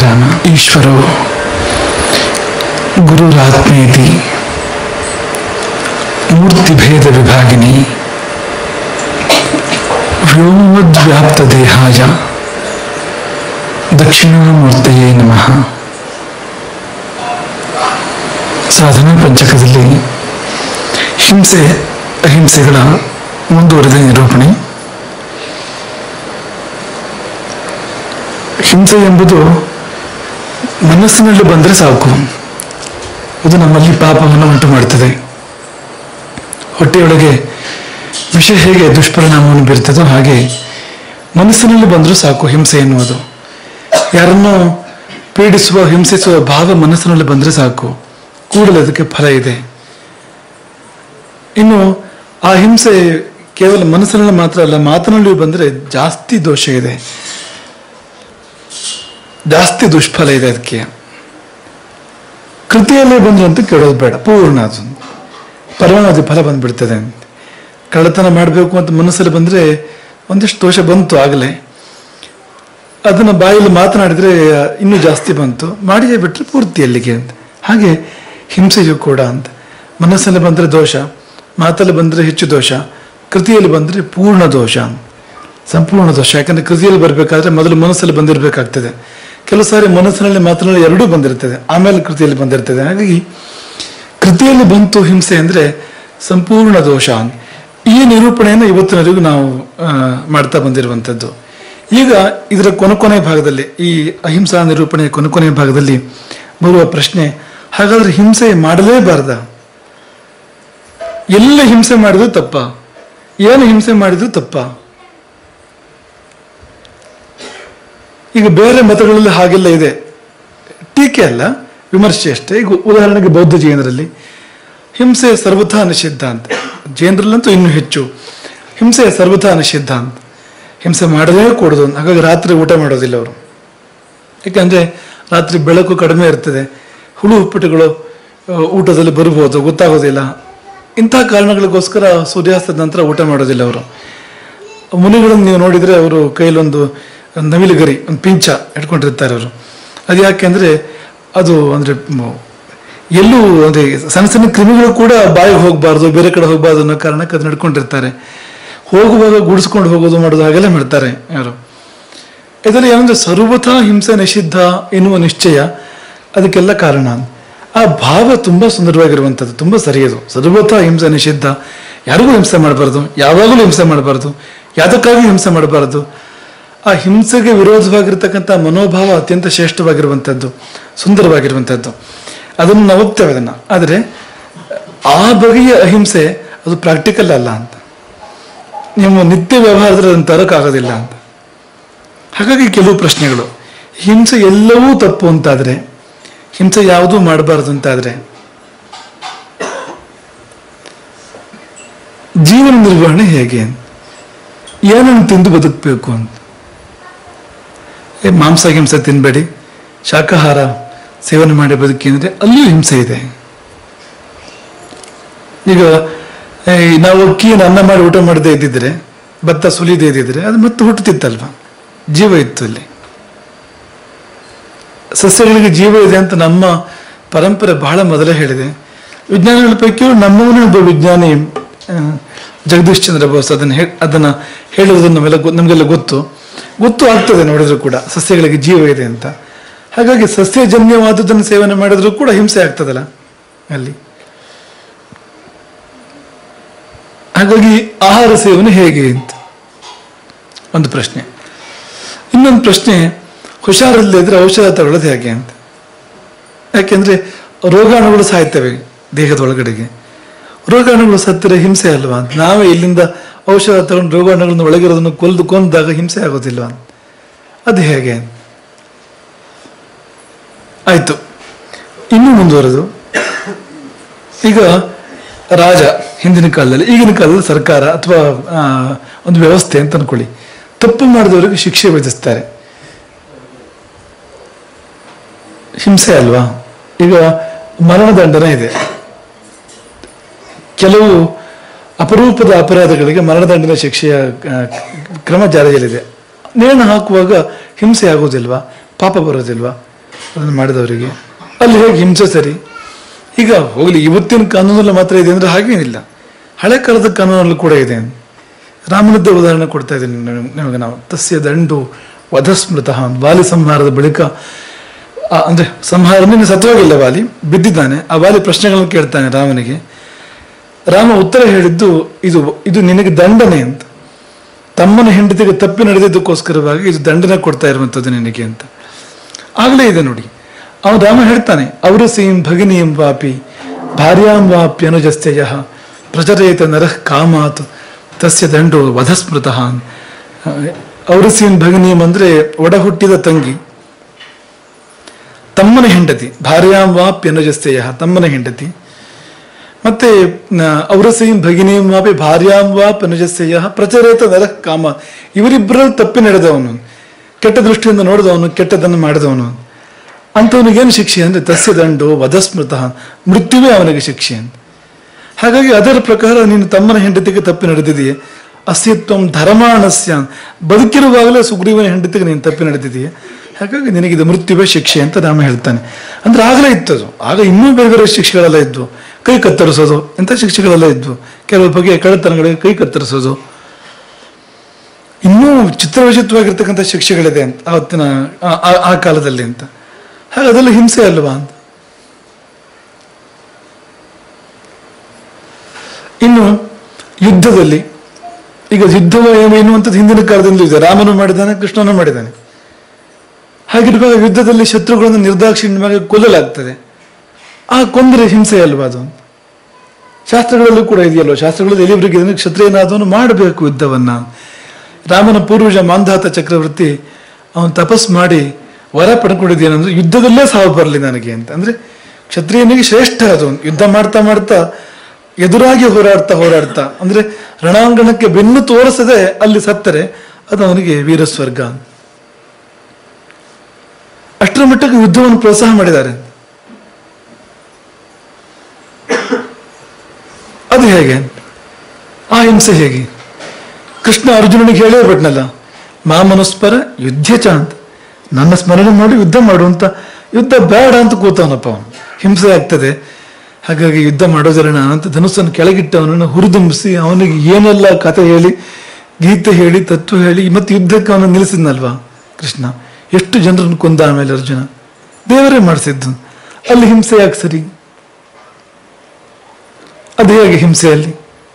ರಾಮ ಈಶ್ವರೋ ಗುರುರಾತ್ಮೇತಿ ಮೂರ್ತಿಭೇದ ವಿಭಾಗಿನಿ ವ್ಯೋಮವದ್ವ್ಯಾಪ್ತ ದೇಹಾಯ ದಕ್ಷಿಣಾಮೂರ್ತಿಯೇ ನಮಃ ಸಾಧನಾ ಪಂಚಕದಲ್ಲಿ ಹಿಂಸೆ ಅಹಿಂಸೆಗಳ ಮುಂದುವರೆದ ನಿರೂಪಣೆ ಹಿಂಸೆ ಎಂಬುದು ಮನಸ್ಸಿನಲ್ಲಿ ಬಂದರೆ ಸಾಕು ಅದು ನಮ್ಮಲ್ಲಿ ಪಾಪವನ್ನು ಉಂಟು ಮಾಡುತ್ತದೆ ಹೊಟ್ಟೆಯೊಳಗೆ ವಿಷ ಹೇಗೆ ದುಷ್ಪರಿಣಾಮವನ್ನು ಬೀರ್ತದೋ ಹಾಗೆ ಮನಸ್ಸಿನಲ್ಲಿ ಬಂದರೂ ಸಾಕು ಹಿಂಸೆ ಎನ್ನುವುದು ಯಾರನ್ನು ಪೀಡಿಸುವ ಹಿಂಸಿಸುವ ಭಾವ ಮನಸ್ಸಿನಲ್ಲಿ ಬಂದರೆ ಸಾಕು ಕೂಡಲೇ ಅದಕ್ಕೆ ಫಲ ಇದೆ ಇನ್ನು ಆ ಹಿಂಸೆ ಕೇವಲ ಮನಸ್ಸಿನಲ್ಲಿ ಮಾತ್ರ ಅಲ್ಲ ಮಾತಿನಲ್ಲಿಯೂ ಬಂದರೆ ಜಾಸ್ತಿ ದೋಷ ಇದೆ ಜಾಸ್ತಿ ದುಷ್ಫಲ ಇದೆ ಅದಕ್ಕೆ ಕೃತಿಯಲ್ಲೇ ಬಂದ್ರು ಅಂತ ಕೇಳೋದು ಬೇಡ ಪೂರ್ಣ ಅದು ಪರಮಾವಧಿ ಫಲ ಬಂದ್ಬಿಡ್ತದೆ ಅಂತ ಕಳ್ಳತನ ಮಾಡಬೇಕು ಅಂತ ಮನಸ್ಸಲ್ಲಿ ಬಂದರೆ ಒಂದಿಷ್ಟು ದೋಷ ಬಂತು ಆಗಲೇ ಅದನ್ನು ಬಾಯಲ್ಲಿ ಮಾತನಾಡಿದರೆ ಇನ್ನೂ ಜಾಸ್ತಿ ಬಂತು ಮಾಡಿಯೇ ಬಿಟ್ಟರೆ ಪೂರ್ತಿ ಅಲ್ಲಿಗೆ ಅಂತ ಹಾಗೆ ಹಿಂಸೆಯು ಕೂಡ ಅಂತ ಮನಸ್ಸಲ್ಲಿ ಬಂದರೆ ದೋಷ ಮಾತಲ್ಲಿ ಬಂದರೆ ಹೆಚ್ಚು ದೋಷ ಕೃತಿಯಲ್ಲಿ ಬಂದರೆ ಪೂರ್ಣ ದೋಷ ಸಂಪೂರ್ಣ ದೋಷ ಯಾಕಂದ್ರೆ ಕೃತಿಯಲ್ಲಿ ಬರಬೇಕಾದ್ರೆ ಮೊದಲು ಮನಸ್ಸಲ್ಲಿ ಬಂದಿರಬೇಕಾಗ್ತದೆ ಕೆಲವು ಸಾರಿ ಮನಸ್ಸಿನಲ್ಲಿ ಮಾತಿನಲ್ಲಿ ಎರಡೂ ಬಂದಿರ್ತದೆ ಆಮೇಲೆ ಕೃತಿಯಲ್ಲಿ ಬಂದಿರ್ತದೆ ಹಾಗಾಗಿ ಕೃತಿಯಲ್ಲಿ ಬಂತು ಹಿಂಸೆ ಅಂದರೆ ಸಂಪೂರ್ಣ ದೋಷ ಈ ನಿರೂಪಣೆಯನ್ನು ಇವತ್ತಿನವರೆಗೂ ನಾವು ಆ, ಮಾಡ್ತಾ ಬಂದಿರುವಂಥದ್ದು ಈಗ ಇದರ ಕೊನೆ ಕೊನೆ ಭಾಗದಲ್ಲಿ ಈ ಅಹಿಂಸಾ ನಿರೂಪಣೆಯ ಕೊನೆ ಕೊನೆ ಭಾಗದಲ್ಲಿ ಬರುವ ಪ್ರಶ್ನೆ ಹಾಗಾದ್ರೆ ಹಿಂಸೆ ಮಾಡಲೇಬಾರ್ದ ಎಲ್ಲ ಹಿಂಸೆ ಮಾಡಿದ್ರು ತಪ್ಪ ಏನು ಹಿಂಸೆ ಮಾಡಿದ್ರು ತಪ್ಪ ಈಗ ಬೇರೆ ಮತಗಳಲ್ಲಿ ಹಾಗೆಲ್ಲ ಇದೆ ಟೀಕೆ ಅಲ್ಲ ವಿಮರ್ಶೆ ಅಷ್ಟೇ ಈಗ ಉದಾಹರಣೆಗೆ ಬೌದ್ಧ ಜೈನರಲ್ಲಿ ಹಿಂಸೆ ಸರ್ವಥಾ ನಿಷಿದ್ಧ ಅಂತ ಜೈನರಲ್ಲಂತೂ ಇನ್ನೂ ಹೆಚ್ಚು ಹಿಂಸೆ ಸರ್ವಥಾ ನಿಷಿದ್ಧ ಅಂತ ಹಿಂಸೆ ಮಾಡಲೇ ಕೂಡದು ಅಂತ. ಹಾಗಾಗಿ ರಾತ್ರಿ ಊಟ ಮಾಡೋದಿಲ್ಲ ಅವರು ಯಾಕಂದ್ರೆ ರಾತ್ರಿ ಬೆಳಕು ಕಡಿಮೆ ಇರ್ತದೆ ಹುಳು ಉಪ್ಪಿಟ್ಟುಗಳು ಆ, ಊಟದಲ್ಲಿ ಬರ್ಬೋದು ಗೊತ್ತಾಗೋದಿಲ್ಲ ಇಂತಹ ಕಾರಣಗಳಿಗೋಸ್ಕರ ಸೂರ್ಯಾಸ್ತದ ನಂತರ ಊಟ ಮಾಡೋದಿಲ್ಲ ಅವರು ಮುನಿಗಳನ್ನು ನೀವು ನೋಡಿದರೆ ಅವರು ಕೈಲೊಂದು ನವಿಲುಗರಿ ಒಂದು ಪಿಂಚ ಇಟ್ಕೊಂಡಿರ್ತಾರೆ ಅವರು ಅದು ಯಾಕೆ ಅಂದರೆ ಅದು ಅಂದರೆ ಎಲ್ಲೂ ಅಂದರೆ ಸಣ್ಣ ಸಣ್ಣ ಕ್ರಿಮಿಗಳು ಕೂಡ ಬಾಯಿಗೆ ಹೋಗಬಾರ್ದು ಬೇರೆ ಕಡೆ ಹೋಗಬಾರ್ದು ಅನ್ನೋ ಕಾರಣಕ್ಕೆ ಅದನ್ನ ಹಿಡ್ಕೊಂಡಿರ್ತಾರೆ ಹೋಗುವಾಗ ಗುಡಿಸ್ಕೊಂಡು ಹೋಗೋದು ಮಾಡೋದು ಹಾಗೆಲ್ಲ ಮಾಡ್ತಾರೆ ಯಾರು ಇದರಲ್ಲಿ ಏನಂದ್ರೆ ಸರ್ವಥಾ ಹಿಂಸೆ ನಿಷಿದ್ಧ ಎನ್ನುವ ನಿಶ್ಚಯ ಅದಕ್ಕೆಲ್ಲ ಕಾರಣ ಆ ಭಾವ ತುಂಬಾ ಸುಂದರವಾಗಿರುವಂಥದ್ದು ತುಂಬಾ ಸರಿಯದು ಸರ್ವಥಾ ಹಿಂಸೆ ನಿಷಿದ್ಧ ಯಾರಿಗೂ ಹಿಂಸೆ ಮಾಡಬಾರ್ದು ಯಾವಾಗಲೂ ಹಿಂಸೆ ಮಾಡಬಾರ್ದು ಯಾತಕ್ಕಾಗಿ ಹಿಂಸೆ ಮಾಡಬಾರ್ದು ಆ ಹಿಂಸೆಗೆ ವಿರೋಧವಾಗಿರ್ತಕ್ಕಂಥ ಮನೋಭಾವ ಅತ್ಯಂತ ಶ್ರೇಷ್ಠವಾಗಿರುವಂಥದ್ದು ಸುಂದರವಾಗಿರುವಂಥದ್ದು ಅದನ್ನು ನಾವು ಒಪ್ತೇವೆ ಅದನ್ನು ಆದರೆ ಆ ಬಗೆಯ ಅಹಿಂಸೆ ಅದು ಪ್ರಾಕ್ಟಿಕಲ್ ಅಲ್ಲ ಅಂತ ನಿಮ್ಮ ನಿತ್ಯ ವ್ಯವಹಾರದಲ್ಲಿ ಅದನ್ನು ತರೋಕ್ಕಾಗೋದಿಲ್ಲ ಅಂತ ಹಾಗಾಗಿ ಕೆಲವು ಪ್ರಶ್ನೆಗಳು ಹಿಂಸೆ ಎಲ್ಲವೂ ತಪ್ಪು ಅಂತಾದ್ರೆ ಹಿಂಸೆ ಯಾವುದೂ ಮಾಡಬಾರ್ದು ಅಂತಾದ್ರೆ ಜೀವನ ನಿರ್ವಹಣೆ ಹೇಗೆ ಏನನ್ನು ತಿಂದು ಬದುಕಬೇಕು ಅಂತ ಏ ಮಾಂಸ ಹಿಂಸೆ ತಿನ್ಬೇಡಿ ಶಾಕಾಹಾರ ಸೇವನೆ ಮಾಡಿ ಬದುಕಿ ಅಂದ್ರೆ ಅಲ್ಲಿಯೂ ಹಿಂಸೆ ಇದೆ ಈಗ ಏ, ನಾವು ಅಕ್ಕಿಯನ್ನು ಅನ್ನ ಮಾಡಿ ಊಟ ಮಾಡದೇ ಇದ್ದಿದ್ರೆ ಭತ್ತ ಸುಲಿದೇ ಇದ್ದಿದ್ರೆ ಅದು ಮತ್ತೆ ಹುಟ್ಟುತ್ತಿತ್ತಲ್ವಾ ಜೀವ ಇತ್ತು ಅಲ್ಲಿ ಸಸ್ಯಗಳಿಗೆ ಜೀವ ಇದೆ ಅಂತ ನಮ್ಮ ಪರಂಪರೆ ಬಹಳ ಮೊದಲೇ ಹೇಳಿದೆ ವಿಜ್ಞಾನಿಗಳ ಪೈಕಿಯೂ ನಮ್ಮವನೇ ಒಬ್ಬ ವಿಜ್ಞಾನಿ ಆ, ಜಗದೀಶ್ ಚಂದ್ರ ಬೋಸ್ ಅದನ್ನ ಹೇ ಅದನ್ನ ಹೇಳುವುದು ನಮ್ಮೆಲ್ಲ ಗೊ- ನಮಗೆಲ್ಲ ಗೊತ್ತು ಗೊತ್ತು ಆಗ್ತದೆ ನೋಡಿದ್ರು ಕೂಡ ಸಸ್ಯಗಳಿಗೆ ಜೀವ ಇದೆ ಅಂತ ಹಾಗಾಗಿ ಸಸ್ಯಜನ್ಯವಾದದ್ದನ್ನು ಸೇವನೆ ಮಾಡಿದ್ರು ಕೂಡ ಹಿಂಸೆ ಆಗ್ತದಲ್ಲ ಅಲ್ಲಿ ಹಾಗಾಗಿ ಆಹಾರ ಸೇವನೆ ಹೇಗೆ ಅಂತ ಒಂದು ಪ್ರಶ್ನೆ ಇನ್ನೊಂದು ಪ್ರಶ್ನೆ ಹುಷಾರಿಲ್ಲದಿದ್ರೆ ಔಷಧ ತಗೊಳ್ಳೋದು ಹೇಗೆ ಅಂತ ಯಾಕೆಂದ್ರೆ ರೋಗಾಣುಗಳು ಸಾಯ್ತವೆ ದೇಹದ ಒಳಗಡೆಗೆ ರೋಗಾಣುಗಳು ಸತ್ತರೆ ಹಿಂಸೆ ಅಲ್ವಾ ಅಂತ ನಾವೇ ಇಲ್ಲಿಂದ ಔಷಧ ತಗೊಂಡು ರೋಗಾಣುಗಳನ್ನು ಒಳಗಿರೋದನ್ನು ಕೊಲ್ದು ಕೊಂದಾಗ ಹಿಂಸೆ ಆಗೋದಿಲ್ವಾ ಅಂತ ಅದು ಹೇಗೆ ಆಯ್ತು ಇನ್ನೂ ಮುಂದುವರೆದು ಈಗ ರಾಜ ಹಿಂದಿನ ಕಾಲದಲ್ಲಿ ಈಗಿನ ಕಾಲದಲ್ಲಿ ಸರ್ಕಾರ ಅಥವಾ ಆ, ಒಂದು ವ್ಯವಸ್ಥೆ ಅಂತ ಅನ್ಕೊಳ್ಳಿ ತಪ್ಪು ಮಾಡಿದವರಿಗೆ ಶಿಕ್ಷೆ ವಿಧಿಸ್ತಾರೆ ಹಿಂಸೆ ಅಲ್ವಾ ಈಗ ಮರಣದಂಡನೆ ಇದೆ ಕೆಲವು ಅಪರೂಪದ ಅಪರಾಧಗಳಿಗೆ ಮರಣದಂಡನೆ ಶಿಕ್ಷೆಯ ಆ, ಕ್ರಮ ಜಾರಿಯಲ್ಲಿದೆ ನೇಣು ಹಾಕುವಾಗ ಹಿಂಸೆ ಆಗೋದಿಲ್ವಾ ಪಾಪ ಬರೋದಿಲ್ವಾ ಅದನ್ನು ಮಾಡಿದವರಿಗೆ ಅಲ್ಲಿ ಹೇಗೆ ಹಿಂಸೆ ಸರಿ ಈಗ ಹೋಗಲಿ ಇವತ್ತಿನ ಕಾನೂನಲ್ಲಿ ಮಾತ್ರ ಇದೆ ಅಂದರೆ ಹಾಗೇನಿಲ್ಲ ಹಳೆ ಕಾಲದ ಕಾನೂನಲ್ಲೂ ಕೂಡ ಇದೆ ರಾಮನದ್ದೇ ಉದಾಹರಣೆ ಕೊಡ್ತಾ ಇದ್ದೀನಿ ನಿಮಗೆ- ನಿಮಗೆ ನಾವು ತಸ್ಯ ದಂಡು ವಧಸ್ಮೃತ ವಾಲಿ ಸಂಹಾರದ ಬಳಿಕ ಆ, ಅಂದ್ರೆ ಸಂಹಾರನೇ ಸತ್ವಾಗಿಲ್ಲ ವಾಲಿ ಬಿದ್ದಿದ್ದಾನೆ ಆ ವಾಲಿ ಪ್ರಶ್ನೆಗಳನ್ನು ಕೇಳ್ತಾನೆ ರಾಮನಿಗೆ ರಾಮ ಉತ್ತರ ಹೇಳಿದ್ದು ಇದು ಇದು ನಿನಗೆ ದಂಡನೆ ಅಂತ ತಮ್ಮನ ಹೆಂಡತಿಗೆ ತಪ್ಪಿ ನಡೆದಿದ್ದಕ್ಕೋಸ್ಕರವಾಗಿ ಇದು ದಂಡನೆ ಕೊಡ್ತಾ ಇರುವಂಥದ್ದು ನಿನಗೆ ಅಂತ ಆಗಲೇ ಇದೆ ನೋಡಿ ಅವನು ರಾಮ ಹೇಳ್ತಾನೆ ಅವರು ಸೀಂ ಭಗಿನೀಂ ವಾಪಿ ಭಾರ್ಯಾಂ ವಾಪಿ ಅನುಜಸ್ತ್ಯಯ ಪ್ರಚರೇತ ನರಃ ಕಾಮಾತ್ ತಸ್ಯ ದಂಡು ವಧಸ್ಮೃತಃ ಅವರು ಸೀಂ ಭಗಿನೀಂ ಅಂದ್ರೆ ಒಡ ಹುಟ್ಟಿದ ತಂಗಿ ತಮ್ಮನ ಹೆಂಡತಿ ಭಾರ್ಯಾಂ ವಾಪಿ ಅನುಜಸ್ತ್ಯಯ ತಮ್ಮನ ಹೆಂಡತಿ ಮತ್ತೆ ಔರಸೀಂ ಭಗಿನೀಂ ವಾಪಿ ಭಾರ್ಯಾಂ ವಾ ಪನುಜಸ್ಯ ಪ್ರಚರೇತ ನರಃ ಕಾಮ ಇವರಿಬ್ಬರಲ್ಲಿ ತಪ್ಪಿ ನಡೆದವನು ಕೆಟ್ಟ ದೃಷ್ಟಿಯಿಂದ ನೋಡಿದವನು ಕೆಟ್ಟದನ್ನು ಮಾಡಿದವನು ಅಂಥವನಿಗೇನು ಶಿಕ್ಷೆ ಅಂದ್ರೆ ತಸ್ಯ ದಂಡು ವಧಸ್ಮೃತ ಮೃತ್ಯುವೇ ಅವನಿಗೆ ಶಿಕ್ಷೆ ಅಂತ ಹಾಗಾಗಿ ಅದರ ಪ್ರಕಾರ ನೀನು ತಮ್ಮನ ಹೆಂಡತಿಗೆ ತಪ್ಪಿ ನಡೆದಿದೆಯೇ ಅಸ್ತಿತ್ವಂ ಧರ್ಮಾಣಸ್ಯ ಬದುಕಿರುವಾಗಲೇ ಸುಗ್ರೀವನ ಹೆಂಡತಿಗೆ ನೀನು ತಪ್ಪಿ ನಡೆದಿದೆಯೇ ಹಾಗಾಗಿ ನಿನಗಿದು ಮೃತ್ಯುವೇ ಶಿಕ್ಷೆ ಅಂತ ರಾಮ ಹೇಳ್ತಾನೆ ಅಂದ್ರೆ ಆಗಲೇ ಇತ್ತದು ಆಗ ಇನ್ನೂ ಬೇರೆ ಬೇರೆ ಶಿಕ್ಷೆಗಳೆಲ್ಲ ಇದ್ವು ಕೈ ಕತ್ತರಿಸೋದು ಇಂಥ ಶಿಕ್ಷೆಗಳೆಲ್ಲ ಇದ್ವು ಕೆಲವು ಬಗೆಯ ಕಳ್ಳತನಗಳಿಗೆ ಕೈ ಕತ್ತರಿಸೋದು ಇನ್ನೂ ಚಿತ್ರವಿಚಿತ್ರವಾಗಿರ್ತಕ್ಕಂಥ ಶಿಕ್ಷೆಗಳಿದೆ ಅಂತ ಆವತ್ತಿನ ಆ- ಆ- ಆ ಕಾಲದಲ್ಲಿ ಅಂತ ಹಾಗೆ ಅದೆಲ್ಲ ಹಿಂಸೆ ಅಲ್ವಾ ಅಂತ ಇನ್ನು ಯುದ್ಧದಲ್ಲಿ ಈಗ ಯುದ್ಧ ಎನ್ನುವಂಥದ್ದು ಹಿಂದಿನ ಕಾಲದಿಂದ ಇದೆ ರಾಮನು ಮಾಡಿದ್ದಾನೆ ಕೃಷ್ಣನು ಮಾಡಿದ್ದಾನೆ ಹಾಗಿರುವಾಗ ಯುದ್ಧದಲ್ಲಿ ಶತ್ರುಗಳನ್ನು ನಿರ್ದಾಕ್ಷಿಣ್ಯವಾಗಿ ಕೊಲ್ಲಲಾಗ್ತದೆ ಆ ಕೊಂದರೆ ಹಿಂಸೆ ಅಲ್ವಾ ಅದು ಶಾಸ್ತ್ರಗಳಲ್ಲೂ ಕೂಡ ಇದೆಯಲ್ವ ಶಾಸ್ತ್ರಗಳಲ್ಲಿ ಎಲ್ಲಿವರೆಗೆ ಇದನ್ನು ಕ್ಷತ್ರಿಯನಾದವನು ಮಾಡಬೇಕು ಯುದ್ಧವನ್ನ ರಾಮನ ಪೂರ್ವಜ ಮಾಂಧಾತ ಚಕ್ರವರ್ತಿ ಅವನು ತಪಸ್ ಮಾಡಿ ವರ ಪಡ್ಕೊಂಡಿದ್ದೇನೆಂದ್ರೆ ಯುದ್ಧದಲ್ಲೇ ಸಾವು ಬರಲಿ ನನಗೆ ಅಂತ ಅಂದ್ರೆ ಕ್ಷತ್ರಿಯನಿಗೆ ಶ್ರೇಷ್ಠ ಅದು ಯುದ್ಧ ಮಾಡ್ತಾ ಮಾಡ್ತಾ ಎದುರಾಗಿ ಹೋರಾಡ್ತಾ ಹೋರಾಡ್ತಾ ಅಂದ್ರೆ ರಣಾಂಗಣಕ್ಕೆ ಬೆನ್ನು ತೋರಿಸದೆ ಅಲ್ಲಿ ಸತ್ತರೆ ಅದು ಅವನಿಗೆ ವೀರಸ್ವರ್ಗ ಅಂತ ಅಷ್ಟರ ಮಟ್ಟಕ್ಕೆ ಯುದ್ಧವನ್ನು ಪ್ರೋತ್ಸಾಹ ಮಾಡಿದ್ದಾರೆ ಅದು ಹೇಗೆ ಆ ಹಿಂಸೆ ಹೇಗೆ ಕೃಷ್ಣ ಅರ್ಜುನನಿಗೆ ಹೇಳೇ ಬಿಟ್ನಲ್ಲ ಮಾಮನುಸ್ಪರ ಯುದ್ಧ ಚ ಅಂತ ನನ್ನ ಸ್ಮರಣೆ ಮಾಡಿ ಯುದ್ಧ ಮಾಡು ಅಂತ ಯುದ್ಧ ಬೇಡ ಅಂತ ಕೂತವನಪ್ಪ ಅವನು ಹಿಂಸೆ ಆಗ್ತದೆ ಹಾಗಾಗಿ ಯುದ್ಧ ಮಾಡೋದಿಲ್ಲ ಅಂತ ಧನುಸ್ಸನ್ನು ಕೆಳಗಿಟ್ಟವನನ್ನು ಹುರಿದುಂಬಿಸಿ ಅವನಿಗೆ ಏನೆಲ್ಲ ಕಥೆ ಹೇಳಿ ಗೀತೆ ಹೇಳಿ ತತ್ವ ಹೇಳಿ ಮತ್ತೆ ಯುದ್ಧಕ್ಕೆ ಅವನು ನಿಲ್ಲಿಸಿದ್ನಲ್ವಾ ಕೃಷ್ಣ ಎಷ್ಟು ಜನರನ್ನು ಕೊಂದ ಆಮೇಲೆ ಅರ್ಜುನ ದೇವರೇ ಮಾಡಿಸಿದ್ದು ಅಲ್ಲಿ ಹಿಂಸೆ ಯಾಕೆ ಸರಿ ಅದು ಹೇಗೆ ಹಿಂಸೆಯಲ್ಲಿ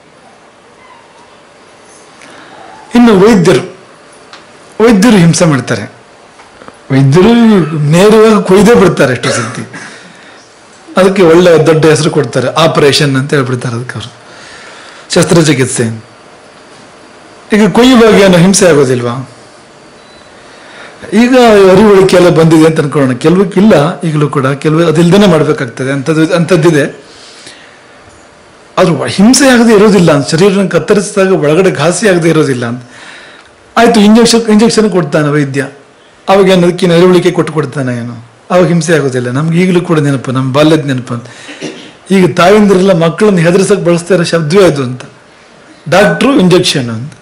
ಇನ್ನು ವೈದ್ಯರು ವೈದ್ಯರು ಹಿಂಸೆ ಮಾಡ್ತಾರೆ ವೈದ್ಯರು ನೇರವಾಗಿ ಕೊಯ್ದೇ ಬಿಡ್ತಾರೆ ಎಷ್ಟು ಸತಿ ಅದಕ್ಕೆ ಒಳ್ಳೆ ದೊಡ್ಡ ಹೆಸರು ಕೊಡ್ತಾರೆ ಆಪರೇಷನ್ ಅಂತ ಹೇಳ್ಬಿಡ್ತಾರೆ ಅದಕ್ಕೆ ಅವರು ಶಸ್ತ್ರಚಿಕಿತ್ಸೆ ಈಗ ಕೊಯ್ಯುವಾಗ ಏನು ಹಿಂಸೆ ಆಗೋದಿಲ್ವಾ ಈಗ ಅರಿವಳಿಕೆ ಎಲ್ಲ ಬಂದಿದೆ ಅಂತ ಅನ್ಕೊಳ್ಳೋಣ ಕೆಲವಕ್ಕಿಲ್ಲ ಈಗಲೂ ಕೂಡ ಕೆಲವು ಅದಿಲ್ದೇನೆ ಮಾಡ್ಬೇಕಾಗ್ತದೆ ಅಂಥದ್ದು ಅಂಥದ್ದಿದೆ ಆದ್ರೂ ಹಿಂಸೆ ಆಗದೆ ಇರೋದಿಲ್ಲ ಅಂತ ಶರೀರನ ಕತ್ತರಿಸಿದಾಗ ಒಳಗಡೆ ಘಾಸಿ ಆಗದೆ ಇರೋದಿಲ್ಲ ಅಂತ ಆಯ್ತು ಇಂಜೆಕ್ಷನ್ ಇಂಜೆಕ್ಷನ್ ಕೊಡ್ತಾನೆ ವೈದ್ಯ ಅವಾಗ ಏನು ಅದಕ್ಕೆ ಅರಿವಳಿಕೆ ಕೊಟ್ಟು ಕೊಡ್ತಾನೆ ಏನು ಅವಾಗ ಹಿಂಸೆ ಆಗೋದಿಲ್ಲ ನಮ್ಗೆ ಈಗಲೂ ಕೂಡ ನೆನಪು ನಮ್ಮ ಬಾಲ್ಯದ ನೆನಪು ಅಂತ ಈಗ ತಾಯಂದಿರೆಲ್ಲ ಮಕ್ಕಳನ್ನು ಹೆದರ್ಸಕ್ ಬಳಸ್ತಾ ಇರೋ ಶಬ್ದವೇ ಅದು ಅಂತ ಡಾಕ್ಟ್ರು ಇಂಜೆಕ್ಷನ್ ಅಂತ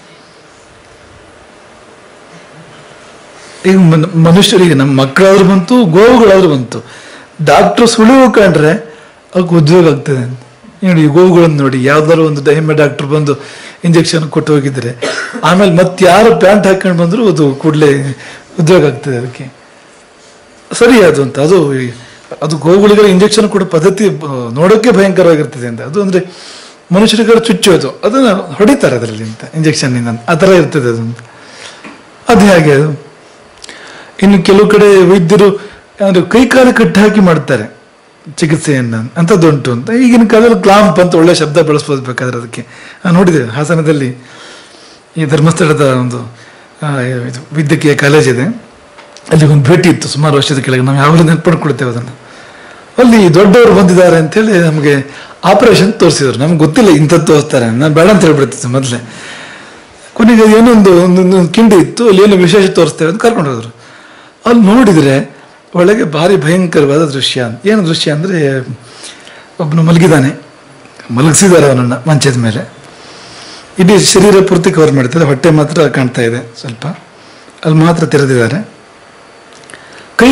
ಈಗ ಮನ್- ಮನುಷ್ಯರಿಗೆ ನಮ್ಮ ಮಕ್ಕಳಾದ್ರೂ ಬಂತು ಗೋವುಗಳಾದ್ರೂ ಬಂತು ಡಾಕ್ಟ್ರು ಸುಳಿವು ಕಂಡ್ರೆ ಅವಕ್ಕೆ ಉದ್ಯೋಗ ಆಗ್ತದೆ ಅಂತ ನೋಡಿ ಈ ಗೋವುಗಳನ್ನು ನೋಡಿ ಯಾವ್ದಾದ್ರು ಒಂದು ದಹಿಮೆ ಡಾಕ್ಟರ್ ಬಂದು ಇಂಜೆಕ್ಷನ್ ಕೊಟ್ಟು ಹೋಗಿದ್ರೆ ಆಮೇಲೆ ಮತ್ತೆ ಯಾರು ಪ್ಯಾಂಟ್ ಹಾಕೊಂಡು ಬಂದ್ರು ಅದು ಕೂಡಲೇ ಉದ್ಯೋಗ ಆಗ್ತದೆ ಅದಕ್ಕೆ ಸರಿ ಅದು ಅಂತ ಅದು ಈ- ಅದು ಗೋವುಗಳಿಗೆ ಇಂಜೆಕ್ಷನ್ ಕೊಡೋ ಪದ್ಧತಿ ಬ- ನೋಡೋಕೆ ಭಯಂಕರವಾಗಿರ್ತದೆ ಅಂತ ಅದು ಅಂದ್ರೆ ಮನುಷ್ಯರಿಗೆಲ್ಲ ಚುಚ್ಚೋದು ಅದನ್ನ ಹೊಡಿತಾರೆ ಅದರಲ್ಲಿ ಅಂತ ಇಂಜೆಕ್ಷನ್ ಆ ಥರ ಇರ್ತದೆ ಅದು ಅಂತ ಅದು ಹೇಗೆ ಅದು ಇನ್ನು ಕೆಲವು ಕಡೆ ವೈದ್ಯರು ಅಂದ್ರೆ ಕೈ ಕಾಲು ಕಟ್ಟಿ ಹಾಕಿ ಮಾಡ್ತಾರೆ ಚಿಕಿತ್ಸೆಯನ್ನ ಅಂಥದ್ದುಂಟು ಅಂತ ಈಗಿನ ಕಾಲದಲ್ಲಿ ಕ್ಲಾಂಪ್ ಅಂತ ಒಳ್ಳೆ ಶಬ್ದ ಬಳಸ್ಬೋದು ಬೇಕಾದ್ರೆ ಅದಕ್ಕೆ ನಾನು ನೋಡಿದೆ ಹಾಸನದಲ್ಲಿ ಈ ಧರ್ಮಸ್ಥಳದ ಒಂದು ಆ, ಇದು ವೈದ್ಯಕೀಯ ಕಾಲೇಜ್ ಇದೆ ಅಲ್ಲಿ ಒಂದು ಭೇಟಿ ಇತ್ತು ಸುಮಾರು ವರ್ಷದ ಕೆಳಗೆ ನಾವು ಯಾವಾಗಲೂ ನೆನ್ಪಡ್ಕೊಳ್ತೇವೆ ಅದನ್ನು ಅಲ್ಲಿ ದೊಡ್ಡವರು ಬಂದಿದ್ದಾರೆ ಅಂತೇಳಿ ನಮಗೆ ಆಪರೇಷನ್ ತೋರಿಸಿದ್ರು ನಮ್ಗೆ ಗೊತ್ತಿಲ್ಲ ಇಂಥದ್ದು ತೋರಿಸ್ತಾರೆ ನಾನು ಬೇಡ ಅಂತ ಹೇಳ್ಬಿಡ್ತಿದ್ದೆ ಮೊದಲೇ ಕೊನೆಗೆ ಅದು ಏನೋ ಒಂದು ಒಂದು ಒಂದು ಕಿಂಡಿ ಇತ್ತು ಅಲ್ಲಿ ಏನೋ ವಿಶೇಷ ತೋರಿಸ್ತೇವೆ ಅಂತ ಕರ್ಕೊಂಡು ಹೋದ್ರು ಅಲ್ಲಿ ನೋಡಿದರೆ ಒಳಗೆ ಭಾರಿ ಭಯಂಕರವಾದ ದೃಶ್ಯ ಏನು ದೃಶ್ಯ ಅಂದರೆ ಒಬ್ಬನು ಮಲಗಿದ್ದಾನೆ ಮಲಗಿಸಿದ್ದಾರೆ ಅವನನ್ನು ಮಂಚದ ಮೇಲೆ ಇಡೀ ಶರೀರ ಪೂರ್ತಿ ಕವರ್ ಮಾಡ್ತಾರೆ ಹೊಟ್ಟೆ ಮಾತ್ರ ಕಾಣ್ತಾ ಇದೆ ಸ್ವಲ್ಪ ಅಲ್ಲಿ ಮಾತ್ರ ತೆರೆದಿದ್ದಾರೆ ಕೈ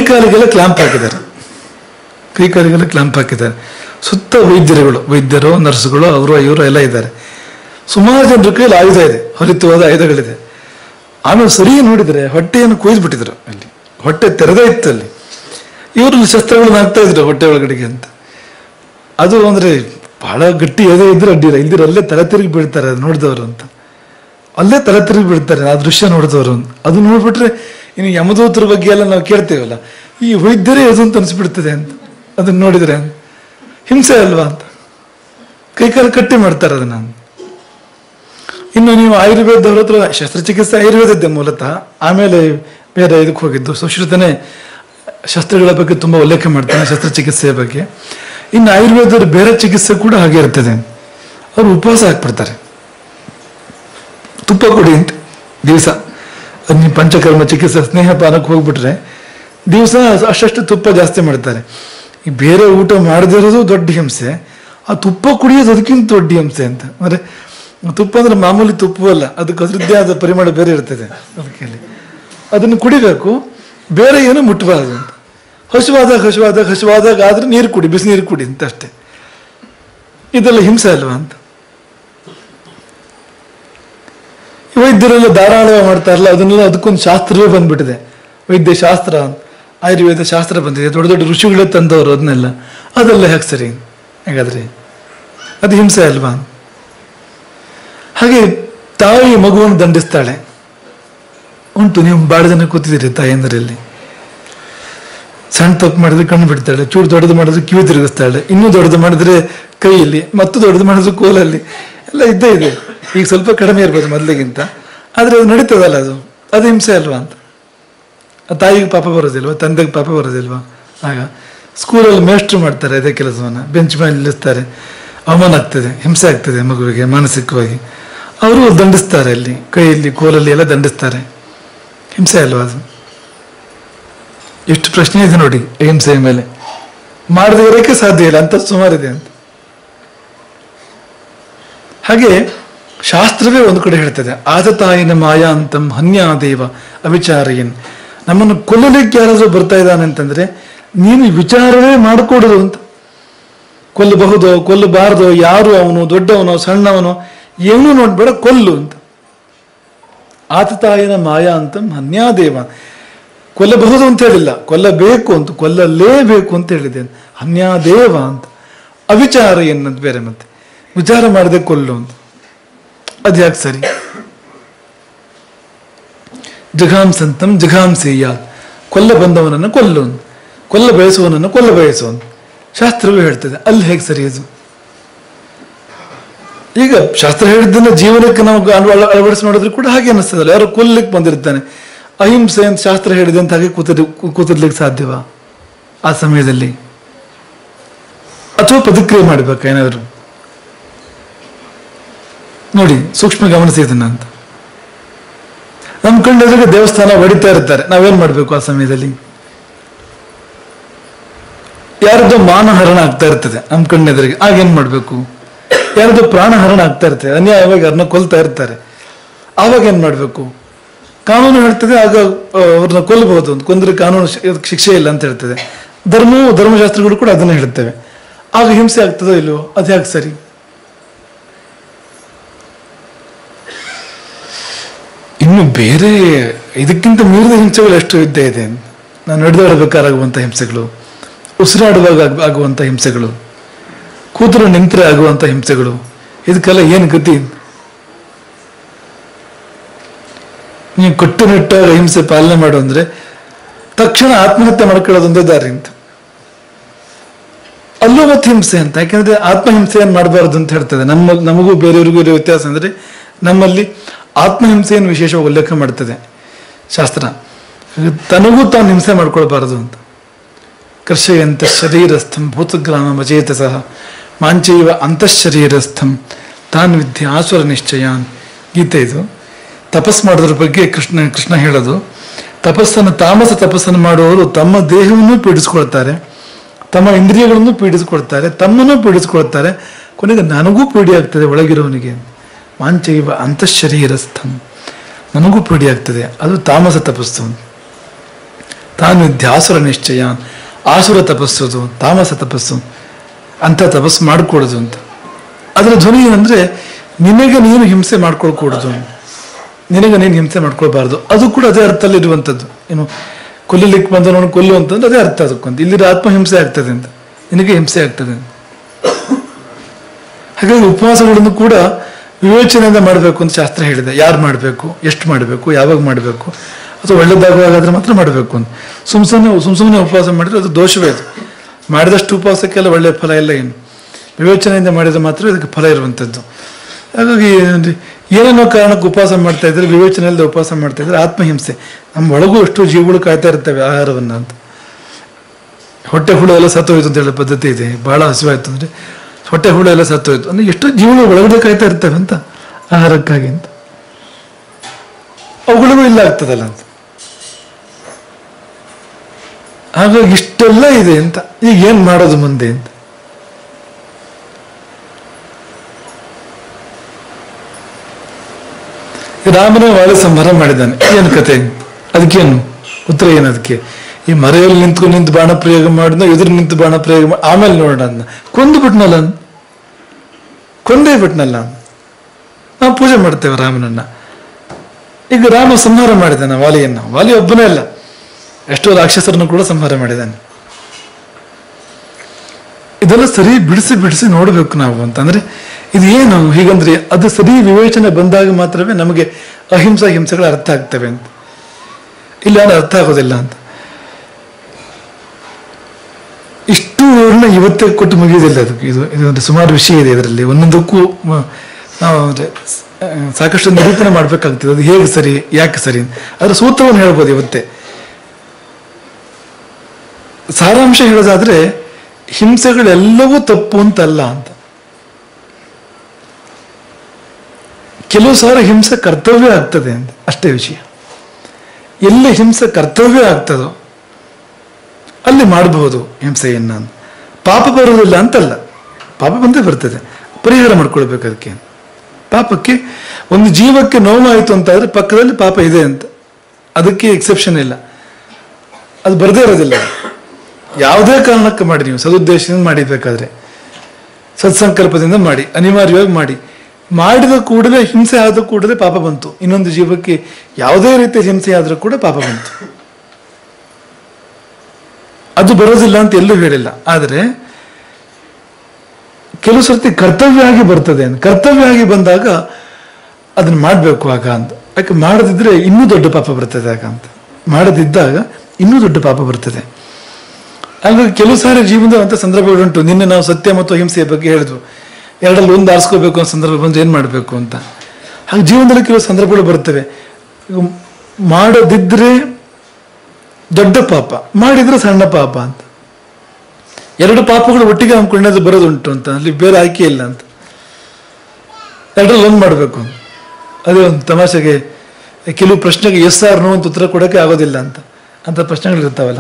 ಕಾಲಿಗೆಲ್ಲ ಕ್ಲಾಂಪ್ ಹಾಕಿದ್ದಾರೆ ಕೈ ಕಾಲಿಗೆಲ್ಲ ಕ್ಲಾಂಪ್ ಹಾಕಿದ್ದಾರೆ ಸುತ್ತ ವೈದ್ಯರುಗಳು ವೈದ್ಯರು ನರ್ಸ್ಗಳು ಅವರು ಇವರು ಎಲ್ಲ ಇದ್ದಾರೆ ಸುಮಾರು ಜನರ ಕೈಯಲ್ಲಿ ಆಯುಧ ಇದೆ ಹೊಲಿತವಾದ ಆಯುಧಗಳಿದೆ ಆಮೇಲೆ ಸರಿ ನೋಡಿದರೆ ಹೊಟ್ಟೆಯನ್ನು ಕೊಯ್ದುಬಿಟ್ಟಿದ್ರು ಅಲ್ಲಿ ಹೊಟ್ಟೆ ತೆರೆದೇ ಇತ್ತು ಅಲ್ಲಿ ಇವರು ಶಸ್ತ್ರಗಳನ್ನ ಹಾಕ್ತಾ ಇದ್ರು ಹೊಟ್ಟೆ ಒಳಗಡೆಗೆ ಅಂತ ಅದು ಅಂದ್ರೆ ಬಹಳ ಗಟ್ಟಿ ಎದೆ ಇದ್ರೆ ಅಡ್ಡಿಲ್ಲ ಇಲ್ದಿರ ಅಲ್ಲೇ ತಲೆ ತಿರುಗಿ ಬೀಳ್ತಾರೆ ಅದು ನೋಡಿದವರು ಅಂತ ಅಲ್ಲೇ ತಲೆ ತಿರುಗಿ ಬೀಳ್ತಾರೆ ಆ ದೃಶ್ಯ ನೋಡಿದವರು ಅಂತ ಅದು ನೋಡ್ಬಿಟ್ರೆ ಇನ್ನು ಯಮದೂತರ ಬಗ್ಗೆ ಎಲ್ಲ ನಾವು ಕೇಳ್ತೇವಲ್ಲ ಈ ವೈದ್ಯರೇ ಅದು ಅಂತ ಅನಿಸ್ಬಿಡ್ತದೆ ಅಂತ ಅದನ್ನ ನೋಡಿದ್ರೆ ಅಂತ. ಹಿಂಸೆ ಅಲ್ವಾ ಅಂತ ಕೈಕಾಲು ಕಟ್ಟಿ ಮಾಡ್ತಾರೆ ಅದನ್ನ ಇನ್ನು ನೀವು ಆಯುರ್ವೇದವ್ರ ಹತ್ರ ಶಸ್ತ್ರಚಿಕಿತ್ಸೆ ಆಯುರ್ವೇದದ್ದೇ ಮೂಲತಃ ಆಮೇಲೆ ಬೇರೆ ಇದಕ್ಕೆ ಹೋಗಿದ್ದು ಸುಶ್ರುತನೇ ಶಸ್ತ್ರಗಳ ಬಗ್ಗೆ ತುಂಬಾ ಉಲ್ಲೇಖ ಮಾಡ್ತಾನೆ ಶಸ್ತ್ರಚಿಕಿತ್ಸೆಯ ಬಗ್ಗೆ ಇನ್ನು ಆಯುರ್ವೇದದ ಬೇರೆ ಚಿಕಿತ್ಸೆ ಕೂಡ ಹಾಗೆ ಇರ್ತದೆ ಅವರು ಉಪವಾಸ ಹಾಕ್ಬಿಡ್ತಾರೆ ತುಪ್ಪ ಕೊಡಿ ಅಂತ ದಿವಸ ನೀವು ಪಂಚಕರ್ಮ ಚಿಕಿತ್ಸೆ ಸ್ನೇಹಪಾನಕ್ಕೆ ಹೋಗ್ಬಿಟ್ರೆ ದಿವಸ ಅಷ್ಟಷ್ಟು ತುಪ್ಪ ಜಾಸ್ತಿ ಮಾಡ್ತಾರೆ ಈ ಬೇರೆ ಊಟ ಮಾಡದೇ ಇರೋದು ದೊಡ್ಡ ಹಿಂಸೆ ಆ ತುಪ್ಪ ಕುಡಿಯೋದು ಅದಕ್ಕಿಂತ ದೊಡ್ಡ ಹಿಂಸೆ ಅಂತ ಅಂದ್ರೆ ತುಪ್ಪ ಅಂದ್ರೆ ಮಾಮೂಲಿ ತುಪ್ಪ ಅಲ್ಲ ಅದಕ್ಕೆ ಅದರದ್ದೇ ಆದ ಪರಿಮಾಣ ಬೇರೆ ಇರ್ತದೆ ಅದಕ್ಕೆ ಅದನ್ನು ಕುಡಿಬೇಕು ಬೇರೆ ಏನು ಮುಟ್ಟಬಾರದು ಅಂತ ಹಸುವಾದಾಗ ಹಸುವಾದಾಗ ಹಸುವಾದಾಗ ಆದ್ರೆ ನೀರು ಕುಡಿ ಬಿಸಿ ನೀರು ಕುಡಿ ಅಂತ ಅಷ್ಟೇ ಇದೆಲ್ಲ ಹಿಂಸೆ ಅಲ್ವಾ ಅಂತ ಈ ವೈದ್ಯರೆಲ್ಲ ಧಾರಾಳ ಮಾಡ್ತಾರಲ್ಲ ಅದನ್ನೆಲ್ಲ ಅದಕ್ಕೊಂದು ಶಾಸ್ತ್ರವೇ ಬಂದ್ಬಿಟ್ಟಿದೆ ವೈದ್ಯ ಶಾಸ್ತ್ರ ಆಯುರ್ವೇದ ಶಾಸ್ತ್ರ ಬಂದಿದೆ ದೊಡ್ಡ ದೊಡ್ಡ ಋಷಿಗಳೇ ತಂದವರು ಅದನ್ನೆಲ್ಲ ಅದೆಲ್ಲ ಹೇಗೆ ಸರಿ ಹಾಗಾದ್ರೆ ಅದು ಹಿಂಸೆ ಅಲ್ವಾ ಹಾಗೆ ತಾಯಿ ಮಗುವನ್ನು ದಂಡಿಸ್ತಾಳೆ ಉಂಟು ನೀವು ಬಹಳ ಜನ ಕೂತಿದ್ದೀರಿ ತಾಯಂದರಲ್ಲಿ ಸಣ್ಣ ತಪ್ಪು ಮಾಡಿದ್ರೆ ಕಣ್ಣು ಬಿಡ್ತಾಳೆ ಚೂರು ದೊಡ್ಡದು ಮಾಡಿದ್ರೆ ಕಿವಿ ತಿರುಗಿಸ್ತಾಳೆ ಇನ್ನೂ ದೊಡ್ಡದು ಮಾಡಿದ್ರೆ ಕೈಯಲ್ಲಿ ಮತ್ತು ದೊಡ್ಡದು ಮಾಡಿದ್ರೆ ಕೋಲಲ್ಲಿ ಎಲ್ಲ ಇದ್ದೇ ಇದೆ ಈಗ ಸ್ವಲ್ಪ ಕಡಿಮೆ ಇರ್ಬೋದು ಮೊದಲಿಗಿಂತ ಆದರೆ ಅದು ನಡೀತದಲ್ಲ ಅದು ಅದು ಹಿಂಸೆ ಅಲ್ವಾ ಅಂತ ಆ ತಾಯಿಗೆ ಪಾಪ ಬರೋದಿಲ್ವಾ ತಂದೆಗೆ ಪಾಪ ಬರೋದಿಲ್ವಾ ಆಗ ಸ್ಕೂಲಲ್ಲಿ ಮೇಸ್ಟ್ರು ಮಾಡ್ತಾರೆ ಅದೇ ಕೆಲಸವನ್ನ ಬೆಂಚ್ ಮೇಲೆ ನಿಲ್ಲಿಸ್ತಾರೆ ಅವಮಾನ ಆಗ್ತದೆ ಹಿಂಸೆ ಆಗ್ತದೆ ಮಗುವಿಗೆ ಮಾನಸಿಕವಾಗಿ ಅವರು ದಂಡಿಸ್ತಾರೆ ಅಲ್ಲಿ ಕೈಯಲ್ಲಿ ಕೋಲಲ್ಲಿ ಎಲ್ಲ ದಂಡಿಸ್ತಾರೆ ಹಿಂಸೆ ಅಲ್ವಾ ಅದು ಎಷ್ಟು ಪ್ರಶ್ನೆ ಇದೆ ನೋಡಿ ಹಿಂಸೆಯ ಮೇಲೆ ಮಾಡದೇ ಇರೋಕ್ಕೆ ಸಾಧ್ಯ ಇಲ್ಲ ಅಂತ ಸುಮಾರಿದೆ ಅಂತ ಹಾಗೆ ಶಾಸ್ತ್ರವೇ ಒಂದು ಕಡೆ ಹೇಳ್ತದೆ ಆದತಾಯಿನ ಮಾಯಾ ಅಂತಂ ಹನ್ಯಾದೇವ ಅವಿಚಾರಯನ್ ನಮ್ಮನ್ನು ಕೊಲ್ಲಲಿಕ್ಕೆ ಯಾರಾದ್ರೂ ಬರ್ತಾ ಇದ್ದಾನೆ ಅಂತಂದ್ರೆ ನೀನು ವಿಚಾರವೇ ಮಾಡಿಕೊಡುದು ಅಂತ ಕೊಲ್ಲಬಹುದೋ ಕೊಲ್ಲಬಾರದೋ ಯಾರು ಅವನು ದೊಡ್ಡವನೋ ಸಣ್ಣವನೋ ಏನೂ ನೋಡ್ಬೇಡ ಕೊಲ್ಲು ಅಂತ ಆತತಾಯಿನ ಮಾಯಾ ಅಂತಂ ಹನ್ಯಾದೇವ ಕೊಲ್ಲಬಹುದು ಅಂತ ಹೇಳಿಲ್ಲ ಕೊಲ್ಲಬೇಕು ಅಂತ ಕೊಲ್ಲಲೇಬೇಕು ಅಂತ ಹೇಳಿದೆ ಹನ್ಯಾದೇವ ಅಂತ ಅವಿಚಾರ ಎನ್ನದು ಬೇರೆ ಮತ್ತೆ ವಿಚಾರ ಮಾಡದೆ ಕೊಲ್ಲು ಅಂತ ಅದ್ಯಾಕೆ ಸರಿ ಜಘಾಂಸಂತಂ ಜಘಾಂಸೇಯ ಕೊಲ್ಲ ಬಂದವನನ್ನು ಕೊಲ್ಲು ಅಂತ. ಕೊಲ್ಲ ಬಯಸುವವನನ್ನು ಕೊಲ್ಲ ಬಯಸುವನು ಶಾಸ್ತ್ರವೇ ಹೇಳ್ತದೆ ಅಲ್ಲಿ ಹೇಗೆ ಸರಿ ಅದು ಈಗ ಶಾಸ್ತ್ರ ಹೇಳಿದ್ದನ್ನ ಜೀವನಕ್ಕೆ ನಾವು ಅಳ- ಅಳ- ಅಳವಡಿಸಿ ನೋಡಿದ್ರೆ ಕೂಡ ಹಾಗೆ ಅನಿಸ್ತದಲ್ಲ ಯಾರು ಕೊಲ್ಲಿಕ್ಕೆ ಬಂದಿರ್ತಾನೆ ಅಹಿಂಸೆ ಅಂತ ಶಾಸ್ತ್ರ ಹೇಳಿದೆ ಅಂತ ಹಾಗೆ ಕೂತ ಕೂತಿರ್ಲಿಕ್ಕೆ ಸಾಧ್ಯವಾ ಆ ಸಮಯದಲ್ಲಿ ಅಥವಾ ಪ್ರತಿಕ್ರಿಯೆ ಮಾಡ್ಬೇಕಾ ಏನಾದ್ರು ನೋಡಿ ಸೂಕ್ಷ್ಮ ಗಮನಿಸಿ ಇದನ್ನ ಅಂತ ನಮ್ಮ ಕಣ್ಣೆದುರಿಗೆ ದೇವಸ್ಥಾನ ಹೊಡಿತಾ ಇರ್ತಾರೆ ನಾವೇನ್ ಮಾಡ್ಬೇಕು ಆ ಸಮಯದಲ್ಲಿ ಯಾರದ್ದು ಮಾನಹರಣ ಆಗ್ತಾ ಇರ್ತದೆ ನಮ್ಮ ಕಣ್ಣೆದುರಿಗೆ ಆಗೇನ್ ಮಾಡ್ಬೇಕು ಯಾರದ್ದು ಪ್ರಾಣಹರಣ ಆಗ್ತಾ ಇರ್ತದೆ ಅನ್ಯಾಯವಾಗಿ ಅವ್ರನ್ನ ಕೊಲ್ತಾ ಇರ್ತಾರೆ ಆವಾಗ ಏನ್ ಮಾಡ್ಬೇಕು ಕಾನೂನು ಹೇಳ್ತದೆ ಆಗ ಆ, ಅವ್ರನ್ನ ಕೊಲ್ಲಬಹುದು ಅಂತ ಕೊಂದ್ರೆ ಕಾನೂನು ಶಿ- ಇದಕ್ಕೆ ಶಿಕ್ಷೆ ಇಲ್ಲ ಅಂತ ಹೇಳ್ತದೆ ಧರ್ಮವು ಧರ್ಮಶಾಸ್ತ್ರಗಳು ಕೂಡ ಅದನ್ನ ಹೇಳ್ತೇವೆ ಆಗ ಹಿಂಸೆ ಆಗ್ತದೋ ಇಲ್ವೋ ಅದು ಯಾಕೆ ಸರಿ ಇನ್ನು ಬೇರೆ ಇದಕ್ಕಿಂತ ಮೀರಿದ ಹಿಂಸೆಗಳು ಎಷ್ಟು ಇದ್ದೇ ಇದೆ ನಾನು ನಡೆದಾಡಬೇಕಾಗುವಂಥ ಹಿಂಸೆಗಳು ಉಸಿರಾಡುವಾಗ ಆಗ್- ಆಗುವಂಥ ಹಿಂಸೆಗಳು ಕೂತರು ನಿಂತರೆ ಆಗುವಂಥ ಹಿಂಸೆಗಳು ಇದಕ್ಕೆಲ್ಲ ಏನು ಗತಿ ನೀವು ಕಟ್ಟುನಿಟ್ಟಾಗಿ ಅಹಿಂಸೆ ಪಾಲನೆ ಮಾಡು ಅಂದ್ರೆ ತಕ್ಷಣ ಆತ್ಮಹತ್ಯೆ ಮಾಡ್ಕೊಳ್ಳೋದೊಂದೇ ದಾರಿ ಅಂತ ಅಲ್ಲೂ ಮತ್ತೆ ಹಿಂಸೆ ಅಂತ ಯಾಕಂದ್ರೆ ಆತ್ಮಹಿಂಸೆಯನ್ನು ಮಾಡಬಾರದು ಅಂತ ಹೇಳ್ತದೆ ನಮ್ಮ ನಮಗೂ ಬೇರೆಯವರಿಗೂ ಇರೋ ವ್ಯತ್ಯಾಸ ಅಂದ್ರೆ ನಮ್ಮಲ್ಲಿ ಆತ್ಮಹಿಂಸೆಯನ್ನು ವಿಶೇಷವಾಗಿ ಉಲ್ಲೇಖ ಮಾಡ್ತದೆ ಶಾಸ್ತ್ರ ತನಗೂ ತಾನು ಹಿಂಸೆ ಮಾಡ್ಕೊಳ್ಬಾರದು ಅಂತ ಕರ್ಷಯಂತ ಶರೀರಸ್ಥಂ ಭೂತಗ್ರಾಮ ಮಚೇತ ಸಹ ಮಾಂಚೈವ ಅಂತಃಶರೀರಸ್ಥಂ ತಾನ್ ವಿದ್ಯೆ ಆಸುರ ನಿಶ್ಚಯಾನ್ ಗೀತೆ ಇದು ತಪಸ್ ಮಾಡೋದ್ರ ಬಗ್ಗೆ ಕೃಷ್ಣ ಕೃಷ್ಣ ಹೇಳೋದು ತಪಸ್ಸನ್ನು ತಾಮಸ ತಪಸ್ಸನ್ನು ಮಾಡುವವರು ತಮ್ಮ ದೇಹವನ್ನು ಪೀಡಿಸ್ಕೊಳ್ತಾರೆ ತಮ್ಮ ಇಂದ್ರಿಯಗಳನ್ನು ಪೀಡಿಸ್ಕೊಳ್ತಾರೆ ತಮ್ಮನ್ನು ಪೀಡಿಸ್ಕೊಳ್ತಾರೆ ಕೊನೆಗೆ ನನಗೂ ಪೀಡಿ ಆಗ್ತದೆ ಒಳಗಿರೋವನಿಗೆ ಮಾಂಚೈವ ಅಂತಃಶರೀರಸ್ಥಂ ನನಗೂ ಪೀಡಿ ಆಗ್ತದೆ ಅದು ತಾಮಸ ತಪಸ್ಸು ತಾನು ಧ್ಯಾಸುರ ನಿಶ್ಚಯ ಆಸುರ ತಪಸ್ಸು ತಾಮಸ ತಪಸ್ಸು ಅಂತ ತಪಸ್ಸು ಮಾಡ್ಕೊಡುದು ಅಂತ ಅದರ ಧ್ವನಿ ಏನಂದ್ರೆ ನಿನಗೆ ನೀನು ಹಿಂಸೆ ಮಾಡ್ಕೊಳ್ಕೂಡುದು ನಿನಗೆ ನೀನು ಹಿಂಸೆ ಮಾಡ್ಕೊಳ್ಬಾರ್ದು ಅದು ಕೂಡ ಅದೇ ಅರ್ಥದಲ್ಲಿ ಇರುವಂಥದ್ದು ಏನು ಕೊಲ್ಲಲಿಕ್ಕೆ ಬಂದವನು ಕೊಲ್ಲು ಅಂತಂದ್ರೆ ಅದೇ ಅರ್ಥ ಅದಕ್ಕೊಂದು ಇಲ್ಲಿ ಆತ್ಮಹಿಂಸೆ ಆಗ್ತದೆ ಅಂತ ನಿನಗೆ ಹಿಂಸೆ ಆಗ್ತದೆ ಅಂತ ಹಾಗಾಗಿ ಉಪವಾಸಗಳನ್ನು ಕೂಡ ವಿವೇಚನೆಯಿಂದ ಮಾಡಬೇಕು ಅಂತ ಶಾಸ್ತ್ರ ಹೇಳಿದೆ ಯಾರು ಮಾಡಬೇಕು ಎಷ್ಟು ಮಾಡಬೇಕು ಯಾವಾಗ ಮಾಡಬೇಕು ಅಥವಾ ಒಳ್ಳೆದಾಗುವಾಗಾದ್ರೆ ಮಾತ್ರ ಮಾಡಬೇಕು ಅಂತ ಸುಮ್ ಸುಮ್ಮನೆ ಸುಮ್ ಸುಮ್ಮನೆ ಉಪವಾಸ ಮಾಡಿದ್ರೆ ಅದು ದೋಷವೇ ಅದು ಮಾಡಿದಷ್ಟು ಉಪವಾಸಕ್ಕೆಲ್ಲ ಒಳ್ಳೆಯ ಫಲ ಇಲ್ಲ ಏನು ವಿವೇಚನೆಯಿಂದ ಮಾಡಿದ್ರೆ ಮಾತ್ರ ಇದಕ್ಕೆ ಫಲ ಇರುವಂಥದ್ದು ಹಾಗಾಗಿ ಏನ್ರಿ, ಏನೇನೋ ಕಾರಣಕ್ಕೆ ಉಪವಾಸ ಮಾಡ್ತಾ ಇದ್ರೆ ವಿವೇಚನೆ ಇಲ್ಲದೆ ಉಪವಾಸ ಮಾಡ್ತಾ ಇದ್ರೆ ಆತ್ಮಹಿಂಸೆ ನಮ್ಮ ಒಳಗೂ ಎಷ್ಟೋ ಜೀವಗಳು ಕಾಯ್ತಾ ಇರ್ತವೆ ಆಹಾರವನ್ನ ಅಂತ ಹೊಟ್ಟೆ ಹುಳು ಎಲ್ಲ ಸತ್ತೋಯ್ತು ಅಂತ ಹೇಳೋ ಪದ್ಧತಿ ಇದೆ ಬಹಳ ಹಸಿವಾಯ್ತು ಅಂದ್ರೆ ಹೊಟ್ಟೆ ಹುಳು ಎಲ್ಲ ಸತ್ತೋಯ್ತು ಅಂದ್ರೆ ಎಷ್ಟು ಜೀವಗಳು ಒಳಗಡೆ ಕಾಯ್ತಾ ಇರ್ತವೆ ಅಂತ ಆಹಾರಕ್ಕಾಗಿ ಅಂತ ಅವುಗಳಿಗೂ ಇಲ್ಲ ಆಗ್ತದಲ್ಲ ಅಂತ ಹಾಗಾಗಿ ಇಷ್ಟೆಲ್ಲ ಇದೆ ಅಂತ ಈಗ ಏನ್ ಮಾಡೋದು ಮುಂದೆ ಅಂತ ರಾಮನೇ ವಾಲಿ ಸಂಹಾರ ಮಾಡಿದ್ದಾನೆ ಏನು ಕತೆ ಅದಕ್ಕೇನು ಉತ್ತರ ಏನು ಅದಕ್ಕೆ ಈ ಮರೆಯಲ್ಲಿ ನಿಂತ್ಕೊಂಡು ನಿಂತು ಬಾಣ ಪ್ರಯೋಗ ಮಾಡಿದ್ನ ಎದುರು ನಿಂತು ಬಾಣ ಪ್ರಯೋಗ ಮಾಡಿ ಆಮೇಲೆ ನೋಡೋಣ ಅದನ್ನ ಕೊಂದು ಬಿಟ್ನಲ್ಲ ಅವ್ನು. ಕೊಂದೇ ಬಿಟ್ನಲ್ಲ ಅವ್ನು. ನಾವು ಪೂಜೆ ಮಾಡ್ತೇವೆ ರಾಮನನ್ನ ಈಗ ರಾಮ ಸಂಹಾರ ಮಾಡಿದ್ದಾನೆ ವಾಲಿಯನ್ನ ವಾಲಿ ಒಬ್ಬನೇ ಅಲ್ಲ ಎಷ್ಟೋ ರಾಕ್ಷಸರನ್ನು ಕೂಡ ಸಂಹಾರ ಮಾಡಿದ್ದಾನೆ ಇದೆಲ್ಲ ಸರಿ ಬಿಡಿಸಿ ಬಿಡಿಸಿ ನೋಡಬೇಕು ನಾವು ಅಂತಂದ್ರೆ ಇದು ಏನು ಹೀಗಂದ್ರೆ ಅದು ಸರಿ ವಿವೇಚನೆ ಬಂದಾಗ ಮಾತ್ರವೇ ನಮಗೆ ಅಹಿಂಸಾ ಹಿಂಸೆಗಳು ಅರ್ಥ ಆಗ್ತವೆ ಅಂತ ಇಲ್ಲ ಅಂದ್ರೆ ಅರ್ಥ ಆಗೋದಿಲ್ಲ ಅಂತ ಇಷ್ಟು ವಿವರಣೆ ಇವತ್ತೇ ಕೊಟ್ಟು ಮುಗಿಯೋದಿಲ್ಲ ಅದಕ್ಕೆ ಇದು ಇದೊಂದು ಸುಮಾರು ವಿಷಯ ಇದೆ ಇದರಲ್ಲಿ ಒಂದೊಂದಕ್ಕೂ ಮ- ನಾವು ಅಂದ್ರೆ ಸ- ಆ, ಸಾಕಷ್ಟು ನಿರೂಪಣೆ ಮಾಡ್ಬೇಕಾಗ್ತದೆ ಅದು ಹೇಗೆ ಸರಿ ಯಾಕೆ ಸರಿ ಅದರ ಸೂತ್ರವನ್ನು ಹೇಳ್ಬೋದು ಇವತ್ತೇ ಸಾರಾಂಶ ಹೇಳೋದಾದ್ರೆ ಹಿಂಸೆಗಳೆಲ್ಲವೂ ತಪ್ಪು ಅಂತಲ್ಲ ಅಂತ ಕೆಲವು ಸಾರಿ ಹಿಂಸೆ ಕರ್ತವ್ಯ ಆಗ್ತದೆ ಅಂತ ಅಷ್ಟೇ ವಿಷಯ ಎಲ್ಲಿ ಹಿಂಸೆ ಕರ್ತವ್ಯ ಆಗ್ತದೋ ಅಲ್ಲಿ ಮಾಡಬಹುದು ಹಿಂಸೆಯನ್ನ ಅಂತ. ಪಾಪ ಬರುವುದಿಲ್ಲ ಅಂತಲ್ಲ ಪಾಪ ಬಂದೇ ಬರ್ತದೆ ಪರಿಹಾರ ಮಾಡ್ಕೊಳ್ಬೇಕು ಅದಕ್ಕೆ ಪಾಪಕ್ಕೆ ಒಂದು ಜೀವಕ್ಕೆ ನೋವಾಯಿತು ಅಂತಾದ್ರೆ ಪಕ್ಕದಲ್ಲಿ ಪಾಪ ಇದೆ ಅಂತ ಅದಕ್ಕೆ ಎಕ್ಸೆಪ್ಷನ್ ಇಲ್ಲ ಅದು ಬರದೇ ಇರೋದಿಲ್ಲ ಯಾವುದೇ ಕಾರಣಕ್ಕೆ ಮಾಡಿ ನೀವು ಸದುದ್ದೇಶದಿಂದ ಮಾಡಿಬೇಕಾದ್ರೆ ಸತ್ಸಂಕಲ್ಪದಿಂದ ಮಾಡಿ ಅನಿವಾರ್ಯವಾಗಿ ಮಾಡಿ ಮಾಡಿದ ಕೂಡಲೇ ಹಿಂಸೆ ಆದ ಕೂಡಲೇ ಪಾಪ ಬಂತು ಇನ್ನೊಂದು ಜೀವಕ್ಕೆ ಯಾವುದೇ ರೀತಿಯ ಹಿಂಸೆ ಆದರೂ ಕೂಡ ಪಾಪ ಬಂತು ಅದು ಬರೋದಿಲ್ಲ ಅಂತ ಎಲ್ಲೂ ಹೇಳಿಲ್ಲ ಆದರೆ ಕೆಲವು ಸರ್ತಿ ಕರ್ತವ್ಯ ಆಗಿ ಬರ್ತದೆ ಅಂತ ಕರ್ತವ್ಯ ಆಗಿ ಬಂದಾಗ ಅದನ್ನ ಮಾಡಬೇಕು ಆಗ ಅಂತ ಯಾಕೆ ಮಾಡದಿದ್ರೆ ಇನ್ನೂ ದೊಡ್ಡ ಪಾಪ ಬರ್ತದೆ ಆಗ ಅಂತ ಮಾಡದಿದ್ದಾಗ ಇನ್ನೂ ದೊಡ್ಡ ಪಾಪ ಬರ್ತದೆ ಹಾಗಾಗಿ ಕೆಲವು ಸಾರಿ ಜೀವನದ ಅಂತ ಸಂದರ್ಭಗಳುಂಟು ನಿನ್ನೆ ನಾವು ಸತ್ಯ ಮತ್ತು ಅಹಿಂಸೆಯ ಬಗ್ಗೆ ಹೇಳಿದ್ವು ಎರಡಲ್ಲಿ ಒಂದು ಆರಿಸ್ಕೋಬೇಕು ಅನ್ನೋ ಸಂದರ್ಭ ಬಂದು ಏನು ಮಾಡಬೇಕು ಅಂತ ಹಾಗೆ ಜೀವನದಲ್ಲಿ ಕೆಲವು ಸಂದರ್ಭಗಳು ಬರ್ತವೆ ಈಗ ಮಾಡದಿದ್ರೆ ದೊಡ್ಡ ಪಾಪ ಮಾಡಿದ್ರೆ ಸಣ್ಣ ಪಾಪ ಅಂತ ಎರಡು ಪಾಪಗಳು ಒಟ್ಟಿಗೆ ಹಮ್ಕೊಂಡದ್ದು ಬರೋದುಂಟು ಅಂತ ಅಲ್ಲಿ ಬೇರೆ ಆಯ್ಕೆ ಇಲ್ಲ ಅಂತ ಎರಡರಲ್ಲಿ ಒಂದು ಮಾಡಬೇಕು ಅದೇ ಒಂದು ತಮಾಷೆಗೆ ಕೆಲವು ಪ್ರಶ್ನೆಗೆ ಎಸ್ ಆರ್ ನೋ ಅಂತ ಉತ್ತರ ಕೊಡೋಕೆ ಆಗೋದಿಲ್ಲ ಅಂತ ಅಂತ ಪ್ರಶ್ನೆಗಳಿರ್ತಾವಲ್ಲ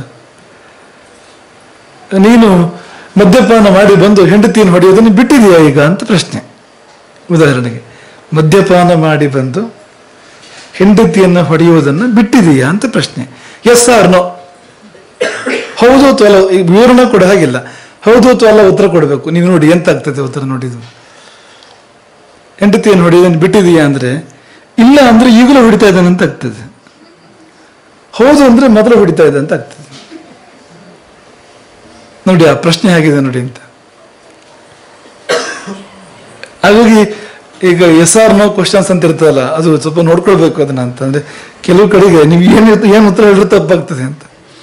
ನೀನು ಮದ್ಯಪಾನ ಮಾಡಿ ಬಂದು ಹೆಂಡತಿಯನ್ನು ಹೊಡೆಯೋದನ್ನು ಬಿಟ್ಟಿದೆಯಾ ಈಗ ಅಂತ ಪ್ರಶ್ನೆ ಉದಾಹರಣೆಗೆ ಮದ್ಯಪಾನ ಮಾಡಿ ಬಂದು ಹೆಂಡತಿಯನ್ನು ಹೊಡೆಯುವುದನ್ನು ಬಿಟ್ಟಿದೆಯಾ ಅಂತ ಪ್ರಶ್ನೆ ಎಸ್ ಆರ್ ನೋ ಹೌದು ಅಥವಾ ಅಲ್ಲ ಈ ವಿವರಣೆ ಕೊಡ ಹಾಗಿಲ್ಲ ಹೌದು ಅಥವಾ ಅಲ್ಲ ಉತ್ತರ ಕೊಡಬೇಕು ನೀವು ನೋಡಿ ಎಂತ ಆಗ್ತದೆ ಉತ್ತರ ನೋಡಿದ್ದು ಹೆಂಡತಿಯನ್ನು ಹೊಡೆಯೋದನ್ನು ಬಿಟ್ಟಿದೆಯಾ ಅಂದ್ರೆ ಇಲ್ಲ ಅಂದ್ರೆ ಈಗಲೂ ಹೊಡಿತಾ ಇದ್ದಾನೆ ಅಂತ ಆಗ್ತದೆ ಹೌದು ಅಂದ್ರೆ ಮೊದಲು ಹೊಡಿತಾ ಇದೆ ಅಂತ ಆಗ್ತದೆ ನೋಡಿ ಆ ಪ್ರಶ್ನೆ ಹೇಗಿದೆ ನೋಡಿ ಅಂತ ಹಾಗಾಗಿ ಈಗ ಎಸ್ ಆರ್ ನೋ ಕ್ವಶನ್ಸ್ ಅಂತ ಇರ್ತದಲ್ಲ ಅದು ಸ್ವಲ್ಪ ನೋಡ್ಕೊಳ್ಬೇಕು ಅದನ್ನ ಅಂತಂದ್ರೆ ಕೆಲವು ಕಡೆಗೆ ನೀವು ಏನ್ ಏನ್ ಉತ್ತರ ಹೇಳಿದ್ರೆ ತಪ್ಪಾಗ್ತದೆ ಅಂತ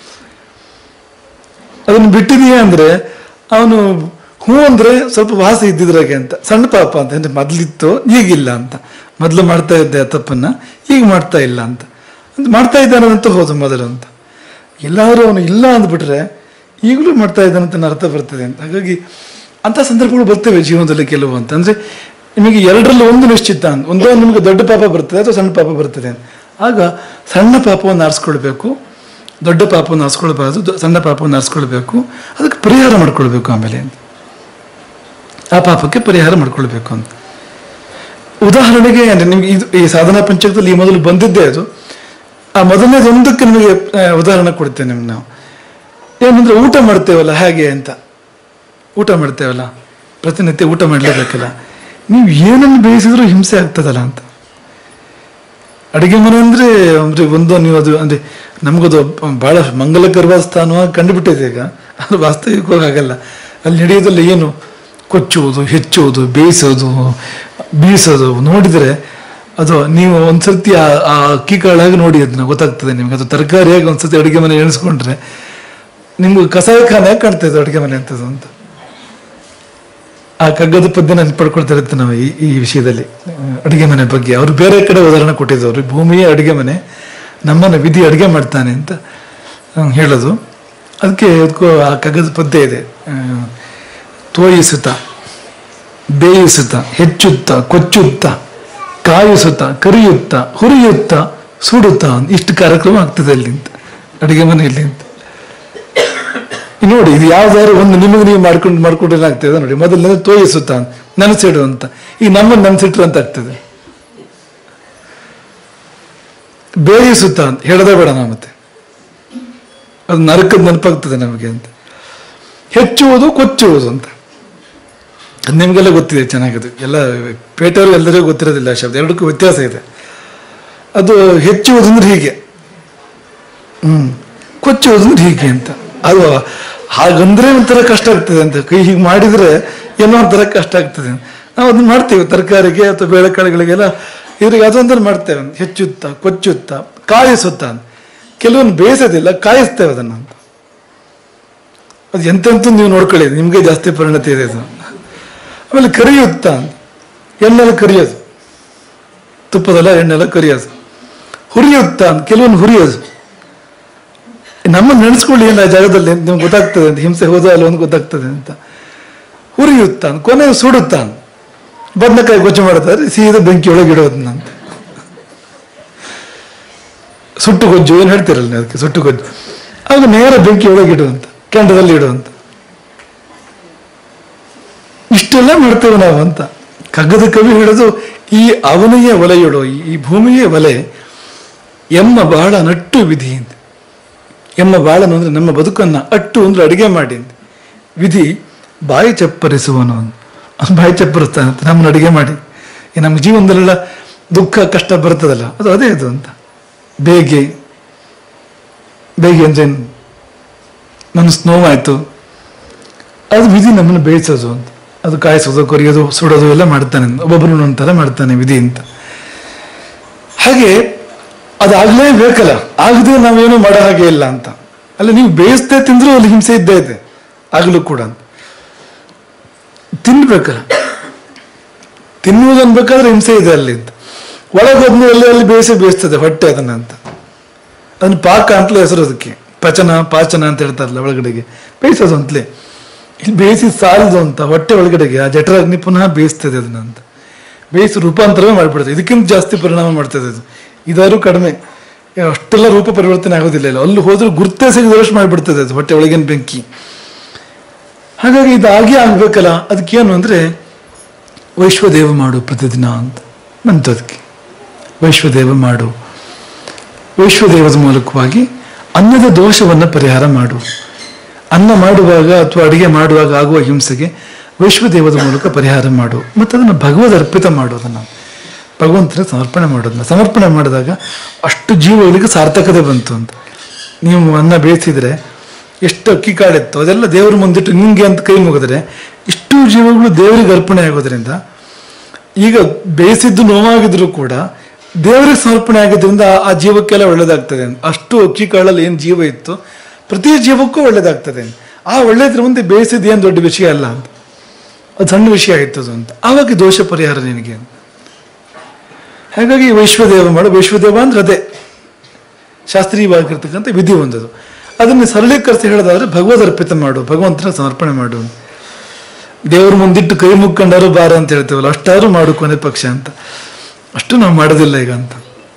ಅದನ್ನ ಬಿಟ್ಟಿದೀಯ ಅಂದ್ರೆ ಅವನು ಹೂ ಅಂದ್ರೆ ಸ್ವಲ್ಪ ವಾಸ ಇದ್ದಿದ್ರಾಗೆ ಅಂತ ಸಣ್ಣ ಪಾಪ ಅಂತ ಅಂದ್ರೆ ಮೊದ್ಲಿತ್ತು ಈಗಿಲ್ಲ ಅಂತ ಮೊದಲು ಮಾಡ್ತಾ ಇದ್ದೆ ಆ ತಪ್ಪನ್ನ ಈಗ ಮಾಡ್ತಾ ಇಲ್ಲ ಅಂತ ಅಂತ ಮಾಡ್ತಾ ಇದ್ದಾನಂತ ಹೋದ ಮೊದಲು ಅಂತ ಎಲ್ಲಾದ್ರೂ ಅವನು ಇಲ್ಲ ಅಂದ್ಬಿಟ್ರೆ ಈಗಲೂ ಮಾಡ್ತಾ ಇದ್ದಾನಂತ ನನ್ನ ಅರ್ಥ ಬರ್ತದೆ ಅಂತ ಹಾಗಾಗಿ ಅಂತ ಸಂದರ್ಭಗಳು ಬರ್ತವೆ ಜೀವನದಲ್ಲಿ ಕೆಲವು ಅಂತ ಅಂದ್ರೆ ನಿಮಗೆ ಎರಡರಲ್ಲಿ ಒಂದು ನಿಶ್ಚಿತ ಅಂತ ಒಂದೋ ನಿಮಗೆ ದೊಡ್ಡ ಪಾಪ ಬರ್ತದೆ ಅಥವಾ ಸಣ್ಣ ಪಾಪ ಬರ್ತದೆ ಅಂತ ಆಗ ಸಣ್ಣ ಪಾಪವನ್ನು ಆರಿಸ್ಕೊಳ್ಬೇಕು ದೊಡ್ಡ ಪಾಪವನ್ನು ಆರಿಸ್ಕೊಳ್ಬಾರ್ದು ದೊ- ಸಣ್ಣ ಪಾಪವನ್ನು ಆರಿಸ್ಕೊಳ್ಬೇಕು ಅದಕ್ಕೆ ಪರಿಹಾರ ಮಾಡ್ಕೊಳ್ಬೇಕು ಆಮೇಲೆ ಅಂತ ಆ ಪಾಪಕ್ಕೆ ಪರಿಹಾರ ಮಾಡ್ಕೊಳ್ಬೇಕು ಅಂತ ಉದಾಹರಣೆಗೆ ಅಂದ್ರೆ ನಿಮ್ಗೆ ಇದು ಈ ಸಾಧನಾ ಪಂಚಕದಲ್ಲಿ ಈ ಮೊದಲು ಬಂದಿದ್ದೇ ಅದು ಆ ಮೊದಲನೇದೊಂದಕ್ಕೆ ನಿಮಗೆ ಆ, ಉದಾಹರಣೆ ಕೊಡ್ತೇನೆ ನಿಮ್ಗೆ ನಾವು ಏನಂದ್ರೆ ಊಟ ಮಾಡ್ತೇವಲ್ಲ ಹಾಗೆ ಅಂತ ಊಟ ಮಾಡ್ತೇವಲ್ಲ ಪ್ರತಿನಿತ್ಯ ಊಟ ಮಾಡಲೇಬೇಕಲ್ಲ ನೀವು ಏನನ್ನು ಬೇಯಿಸಿದ್ರೂ ಹಿಂಸೆ ಆಗ್ತದಲ್ಲ ಅಂತ ಅಡಿಗೆ ಮನೆ ಅಂದ್ರೆ ಅಂದ್ರೆ ಒಂದು ನೀವು ಅದು ಅಂದ್ರೆ ನಮಗದು ಬಹಳ ಮಂಗಲಕರವಾದ ಸ್ಥಾನವಾಗಿ ಕಂಡುಬಿಟ್ಟಿದೆ ಈಗ ಅದು ವಾಸ್ತವಿಕವಾಗಿ ಆಗಲ್ಲ ಅಲ್ಲಿ ನಡೆಯೋದಲ್ಲ ಏನು ಕೊಚ್ಚುವುದು ಹೆಚ್ಚುವುದು ಬೇಯಿಸೋದು ಬೀಸೋದು ನೋಡಿದರೆ ಅದು ನೀವು ಒಂದ್ಸರ್ತಿ ಆ ಆ ಅಕ್ಕಿ ಕಾಳಾಗಿ ನೋಡಿ ಅದನ್ನ ಗೊತ್ತಾಗ್ತದೆ ನಿಮ್ಗೆ ಅದು ತರಕಾರಿಯಾಗಿ ಒಂದ್ಸತಿ ಅಡುಗೆ ಮನೆ ಎಣಿಸ್ಕೊಂಡ್ರೆ ನಿಮ್ಗೆ ಕಸಾಯಖಾನೆ ಕಾಣ್ತದೆ ಅಡುಗೆ ಮನೆ ಅಂತದ್ದು ಅಂತ ಆ ಕಗ್ಗದ ಪದ್ಯ ನಾನು ಪಡ್ಕೊಳ್ತಾ ಇರುತ್ತೆ ನಾವು ಈ ಈ ವಿಷಯದಲ್ಲಿ ಅಡುಗೆ ಮನೆ ಬಗ್ಗೆ ಅವರು ಬೇರೆ ಕಡೆ ಉದಾಹರಣೆ ಕೊಟ್ಟಿದ್ದವರು ಭೂಮಿಯೇ ಅಡುಗೆ ಮನೆ ನಮ್ಮನ್ನ ವಿಧಿ ಅಡುಗೆ ಮಾಡ್ತಾನೆ ಅಂತ ಆ, ಹೇಳೋದು ಅದಕ್ಕೆ ಅದಕ್ಕೂ ಆ ಕಗ್ಗದ ಪದ್ಯ ಇದೆ ಆ, ತೋಯಿಸುತ್ತ ಬೇಯಿಸುತ್ತ ಹೆಚ್ಚುತ್ತ ಕೊಚ್ಚುತ್ತ ಕಾಯಿಸುತ್ತ ಕರಿಯುತ್ತ ಹುರಿಯುತ್ತ ಸುಡುತ್ತ ಇಷ್ಟು ಕಾರ್ಯಕ್ರಮ ಆಗ್ತದೆ ಅಲ್ಲಿ ಅಂತ ಅಡುಗೆ ಮನೆಯಲ್ಲಿ ಅಂತ ಇನ್ನು ನೋಡಿ ಇದು ಯಾವ್ದಾದ್ರು ಒಂದು ನಿಮಗೆ ನೀವು ಮಾಡ್ಕೊಂಡು ಮಾಡ್ಕೊಂಡ್ರೆ ಏನಾಗ್ತದೆ ನೋಡಿ ಮೊದಲನೇ ತೋಯಿಸುತ್ತ ನೆನೆಸಿಡು ಅಂತ ಈ ನಮ್ಮನ್ನು ನೆನೆಸಿಟ್ರು ಅಂತ ಆಗ್ತದೆ ಬೇಯಿಸುತ್ತ ಅಂತ ಹೇಳದೇ ಬೇಡ ನಾವು ಮತ್ತೆ ಅದು ನರಕದ ನೆನಪಾಗ್ತದೆ ನಮಗೆ ಅಂತ ಹೆಚ್ಚುವುದು ಕೊಚ್ಚುವುದು ಅಂತ ಅದು ನಿಮಗೆಲ್ಲ ಗೊತ್ತಿದೆ ಚೆನ್ನಾಗದು ಎಲ್ಲ ಪೇಟೆಯವರು ಎಲ್ಲರಿಗೂ ಗೊತ್ತಿರೋದಿಲ್ಲ ಆ ಶಬ್ದ ಎರಡಕ್ಕೂ ವ್ಯತ್ಯಾಸ ಇದೆ ಅದು ಹೆಚ್ಚುವುದು ಅಂದ್ರೆ ಹೀಗೆ ಹ್ಮ್ ಕೊಚ್ಚುವುದು ಅಂದ್ರೆ ಹೀಗೆ ಅಂತ ಅದು ಹಾಗಂದ್ರೆ ಒಂಥರ ಕಷ್ಟ ಆಗ್ತದೆ ಅಂತ ಕೈ ಹೀಗೆ ಮಾಡಿದ್ರೆ ಏನೋ ಒಂಥರ ಕಷ್ಟ ಆಗ್ತದೆ ನಾವು ಅದನ್ನ ಮಾಡ್ತೇವೆ ತರಕಾರಿಗೆ ಅಥವಾ ಬೇಳೆಕಾಳುಗಳಿಗೆಲ್ಲ ಇವ್ರಿಗೆ ಅದೊಂದನ್ನು ಮಾಡ್ತೇವೆ ಹೆಚ್ಚುತ್ತಾ ಕೊಚ್ಚುತ್ತಾ ಕಾಯಿಸುತ್ತಾ ಅಂತ ಕೆಲವೊಂದು ಬೇಯಿಸೋದಿಲ್ಲ ಕಾಯಿಸ್ತೇವೆ ಅದನ್ನು ಅಂತ ಅದು ಎಂತೆಂತ ನೀವು ನೋಡ್ಕೊಳ್ಳಿ ನಿಮಗೆ ಜಾಸ್ತಿ ಪರಿಣತಿ ಇದೆ ಅದು ಆಮೇಲೆ ಕರಿಯುತ್ತಾ ಅಂತ ಎಣ್ಣೆಲ್ಲ ಕರಿಯೋದು ತುಪ್ಪದಲ್ಲ ಎಣ್ಣೆಲ್ಲ ಕರಿಯೋದು ಹುರಿಯುತ್ತಾ ಅಂತ ಕೆಲವೊಂದು ಹುರಿಯೋದು ನಮ್ಮ ನೆನೆಸ್ಕೊಳ್ಳಿ ಏನು ಆ ಜಾಗದಲ್ಲಿ ನಿಮ್ಗೆ ಗೊತ್ತಾಗ್ತದೆ ಅಂತ ಹಿಂಸೆ ಹೋದ ಅಲ್ಲ ಒಂದು ಗೊತ್ತಾಗ್ತದೆ ಅಂತ ಹುರಿಯುತ್ತಾನ ಕೊನೆ ಸುಡುತ್ತಾನ ಬದನೆಕಾಯಿ ಗೊಜ್ಜು ಮಾಡ್ತಾರೆ ಸೀದಾ ಬೆಂಕಿ ಒಳಗೆ ಇಡೋದನ್ನ ಅಂತ ಸುಟ್ಟು ಗೊಜ್ಜು ಏನು ಹೇಳ್ತಿರಲ್ಲ ನೀವು ಅದಕ್ಕೆ ಸುಟ್ಟು ಗೊಜ್ಜು ಆಗ ನೇರ ಬೆಂಕಿ ಒಳಗೆ ಇಡುವಂತ ಕೆಂಡದಲ್ಲಿ ಇಡುವಂತ ಇಷ್ಟೆಲ್ಲ ಮಾಡ್ತೇವೆ ನಾವು ಅಂತ ಕಗ್ಗದ ಕವಿ ಹೇಳೋದು ಈ ಅವನಿಗೆ ಒಲೆಯಿಡೋ ಈ- ಈ ಭೂಮಿಯೇ ಒಲೆ ಎಮ್ಮ ಬಹಳ ನಟ್ಟು ವಿಧಿ ಅಂತ ಎಮ್ಮ ಬಾಳನು ಅಂದ್ರೆ ನಮ್ಮ ಬದುಕನ್ನ ಅಟ್ಟು ಅಂದ್ರೆ ಅಡಿಗೆ ಮಾಡಿ ಅಂತ. ವಿಧಿ ಬಾಯಿ ಚಪ್ಪರಿಸುವನು ಅಂತ. ಅವ್ನು ಬಾಯಿ ಚಪ್ಪರಿಸ್ತಾನೆ ಅಂತ ನಮ್ಮನ್ನ ಅಡಿಗೆ ಮಾಡಿ ಈ ನಮ್ಮ ಜೀವನದಲ್ಲೆಲ್ಲ ದುಃಖ ಕಷ್ಟ ಬರ್ತದಲ್ಲ ಅದು ಅದೇ ಅದು ಅಂತ ಬೇಗೆ ಬೇಗೆ ಅಂದ್ರೆ ಏನು? ಮನಸ್ಸು ನೋವಾಯ್ತು ಅದು ವಿಧಿ ನಮ್ಮನ್ನು ಬೇಯಿಸೋದು ಅಂತ ಅದು ಕಾಯಿಸೋದು ಕೊರಿಯೋದು ಸುಡೋದು ಎಲ್ಲ ಮಾಡ್ತಾನೆ ಒಬ್ಬೊಬ್ಬರು ಒಂಥರ ಮಾಡ್ತಾನೆ ವಿಧಿ ಅಂತ ಹಾಗೆ ಅದಾಗಲೇ ಬೇಕಲ್ಲ ಆಗದೆ ನಾವೇನು ಮಾಡೋ ಹಾಗೆ ಇಲ್ಲ ಅಂತ ಅಲ್ಲ ನೀವು ಬೇಯಿಸ್ದೇ ತಿಂದ್ರೂ ಅಲ್ಲಿ ಹಿಂಸೆ ಇದ್ದೇ ಇದೆ ಆಗಲೂ ಕೂಡ ಅಂತ ತಿನ್ಬೇಕಲ್ಲ ತಿನ್ನುವುದು ಅನ್ಬೇಕಾದ್ರೆ ಹಿಂಸೆ ಇದೆ ಅಲ್ಲಿ ಅಂತ ಒಳಗೆ ಹೋದ್ಮೇಲೆ ಅಲ್ಲಿ ಅಲ್ಲಿ ಬೇಯಿಸಿ ಬೇಯಿಸ್ತದೆ ಹೊಟ್ಟೆ ಅದನ್ನ ಅಂತ ಅದನ್ನ ಪಾಕ ಅಂತಲೇ ಹೆಸರು ಅದಕ್ಕೆ ಪಚನ ಪಾಚನ ಅಂತ ಹೇಳ್ತಾರಲ್ಲ ಒಳಗಡೆಗೆ ಬೇಯಿಸೋದು ಅಂತಲೇ ಇಲ್ಲಿ ಬೇಯಿಸಿ ಸಾಲದು ಅಂತ ಹೊಟ್ಟೆ ಒಳಗಡೆಗೆ ಆ ಜಠರಾಗ್ನಿ ಪುನಃ ಬೇಯಿಸ್ತದೆ ಅದನ್ನ ಅಂತ ಬೇಯಿಸಿ ರೂಪಾಂತರವೇ ಮಾಡಿಬಿಡ್ತದೆ ಇದಕ್ಕಿಂತ ಜಾಸ್ತಿ ಪರಿಣಾಮ ಮಾಡ್ತದೆ ಅದು ಇದಾದ್ರೂ ಕಡಿಮೆ ಏ, ಅಷ್ಟೆಲ್ಲ ರೂಪ ಪರಿವರ್ತನೆ ಆಗೋದಿಲ್ಲ ಇಲ್ಲ ಅಲ್ಲಿ ಹೋದ್ರೆ ಗುರ್ತೇ ಸಿಗದಷ್ಟು ಮಾಡಿಬಿಡ್ತದೆ ಅದು ಹೊಟ್ಟೆ ಒಳಗಿನ ಬೆಂಕಿ ಹಾಗಾಗಿ ಇದಾಗಿ ಆಗ್ಬೇಕಲ್ಲ ಅದಕ್ಕೇನು ಅಂದ್ರೆ ವೈಶ್ವದೇವ ಮಾಡು ಪ್ರತಿದಿನ ಅಂತ ಬಂತು ಅದಕ್ಕೆ ವೈಶ್ವದೇವ ಮಾಡು ವೈಶ್ವದೇವದ ಮೂಲಕವಾಗಿ ಅನ್ನದ ದೋಷವನ್ನು ಪರಿಹಾರ ಮಾಡು ಅನ್ನ ಮಾಡುವಾಗ ಅಥವಾ ಅಡಿಗೆ ಮಾಡುವಾಗ ಆಗುವ ಹಿಂಸೆಗೆ ವೈಶ್ವದೇವದ ಮೂಲಕ ಪರಿಹಾರ ಮಾಡು ಮತ್ತು ಅದನ್ನು ಭಗವದ್ ಅರ್ಪಿತ ಮಾಡೋದನ್ನು ಭಗವಂತನ ಸಮರ್ಪಣೆ ಮಾಡೋದನ್ನ ಸಮರ್ಪಣೆ ಮಾಡಿದಾಗ ಅಷ್ಟು ಜೀವಗಳಿಗೆ ಸಾರ್ಥಕತೆ ಬಂತು ಅಂತ ನೀವು ಅನ್ನ ಬೇಯಿಸಿದ್ರೆ ಎಷ್ಟು ಅಕ್ಕಿ ಕಾಳಿತ್ತು ಅದೆಲ್ಲ ದೇವರ ಮುಂದಿಟ್ಟು ನಿಂಗೆ ಅಂತ ಕೈ ಮುಗಿದ್ರೆ ಇಷ್ಟು ಜೀವಗಳು ದೇವರಿಗೆ ಅರ್ಪಣೆ ಆಗೋದ್ರಿಂದ ಈಗ ಬೇಯಿಸಿದ್ದು ನೋವಾಗಿದ್ರು ಕೂಡ ದೇವರಿಗೆ ಸಮರ್ಪಣೆ ಆಗಿದ್ರಿಂದ ಆ- ಆ ಜೀವಕ್ಕೆಲ್ಲ ಒಳ್ಳೇದಾಗ್ತದೆ ಅಷ್ಟು ಅಕ್ಕಿ ಕಾಳಲ್ಲಿ ಏನು ಜೀವ ಇತ್ತು ಪ್ರತಿ ಜೀವಕ್ಕೂ ಒಳ್ಳೇದಾಗ್ತದೆ ಆ ಒಳ್ಳೇದ್ರ ಮುಂದೆ ಬೇಯಿಸಿದ ಏನು ದೊಡ್ಡ ವಿಷಯ ಅಲ್ಲ ಅಂತ ಅದು ಸಣ್ಣ ವಿಷಯ ಆಯ್ತು ಅದು ಅಂತ ಆವಾಗ ದೋಷ ಪರಿಹಾರ ನಿನಗೆ ಅಂತ ಹಾಗಾಗಿ ವೈಶ್ವದೇವ ಮಾಡು ವೈಶ್ವದೇವ ಅಂದ್ರೆ ಅದೇ ಶಾಸ್ತ್ರೀಯವಾಗಿರ್ತಕ್ಕಂಥ ವಿಧಿ ಒಂದದು ಅದನ್ನು ಸರಳೀಕರಿಸಿ ಹೇಳೋದಾದ್ರೆ ಭಗವದ್ ಅರ್ಪಿತ ಮಾಡು ಭಗವಂತನ ಸಮರ್ಪಣೆ ಮಾಡು ದೇವ್ರ ಮುಂದಿಟ್ಟು ಕೈ ಮುಕ್ಕೊಂಡಾರು ಬಾರ ಅಂತ ಹೇಳ್ತೇವಲ್ಲ ಅಷ್ಟಾರು ಮಾಡು ಕೊನೆ ಪಕ್ಷ ಅಂತ ಅಷ್ಟು ನಾವು ಮಾಡೋದಿಲ್ಲ ಈಗ ಅಂತ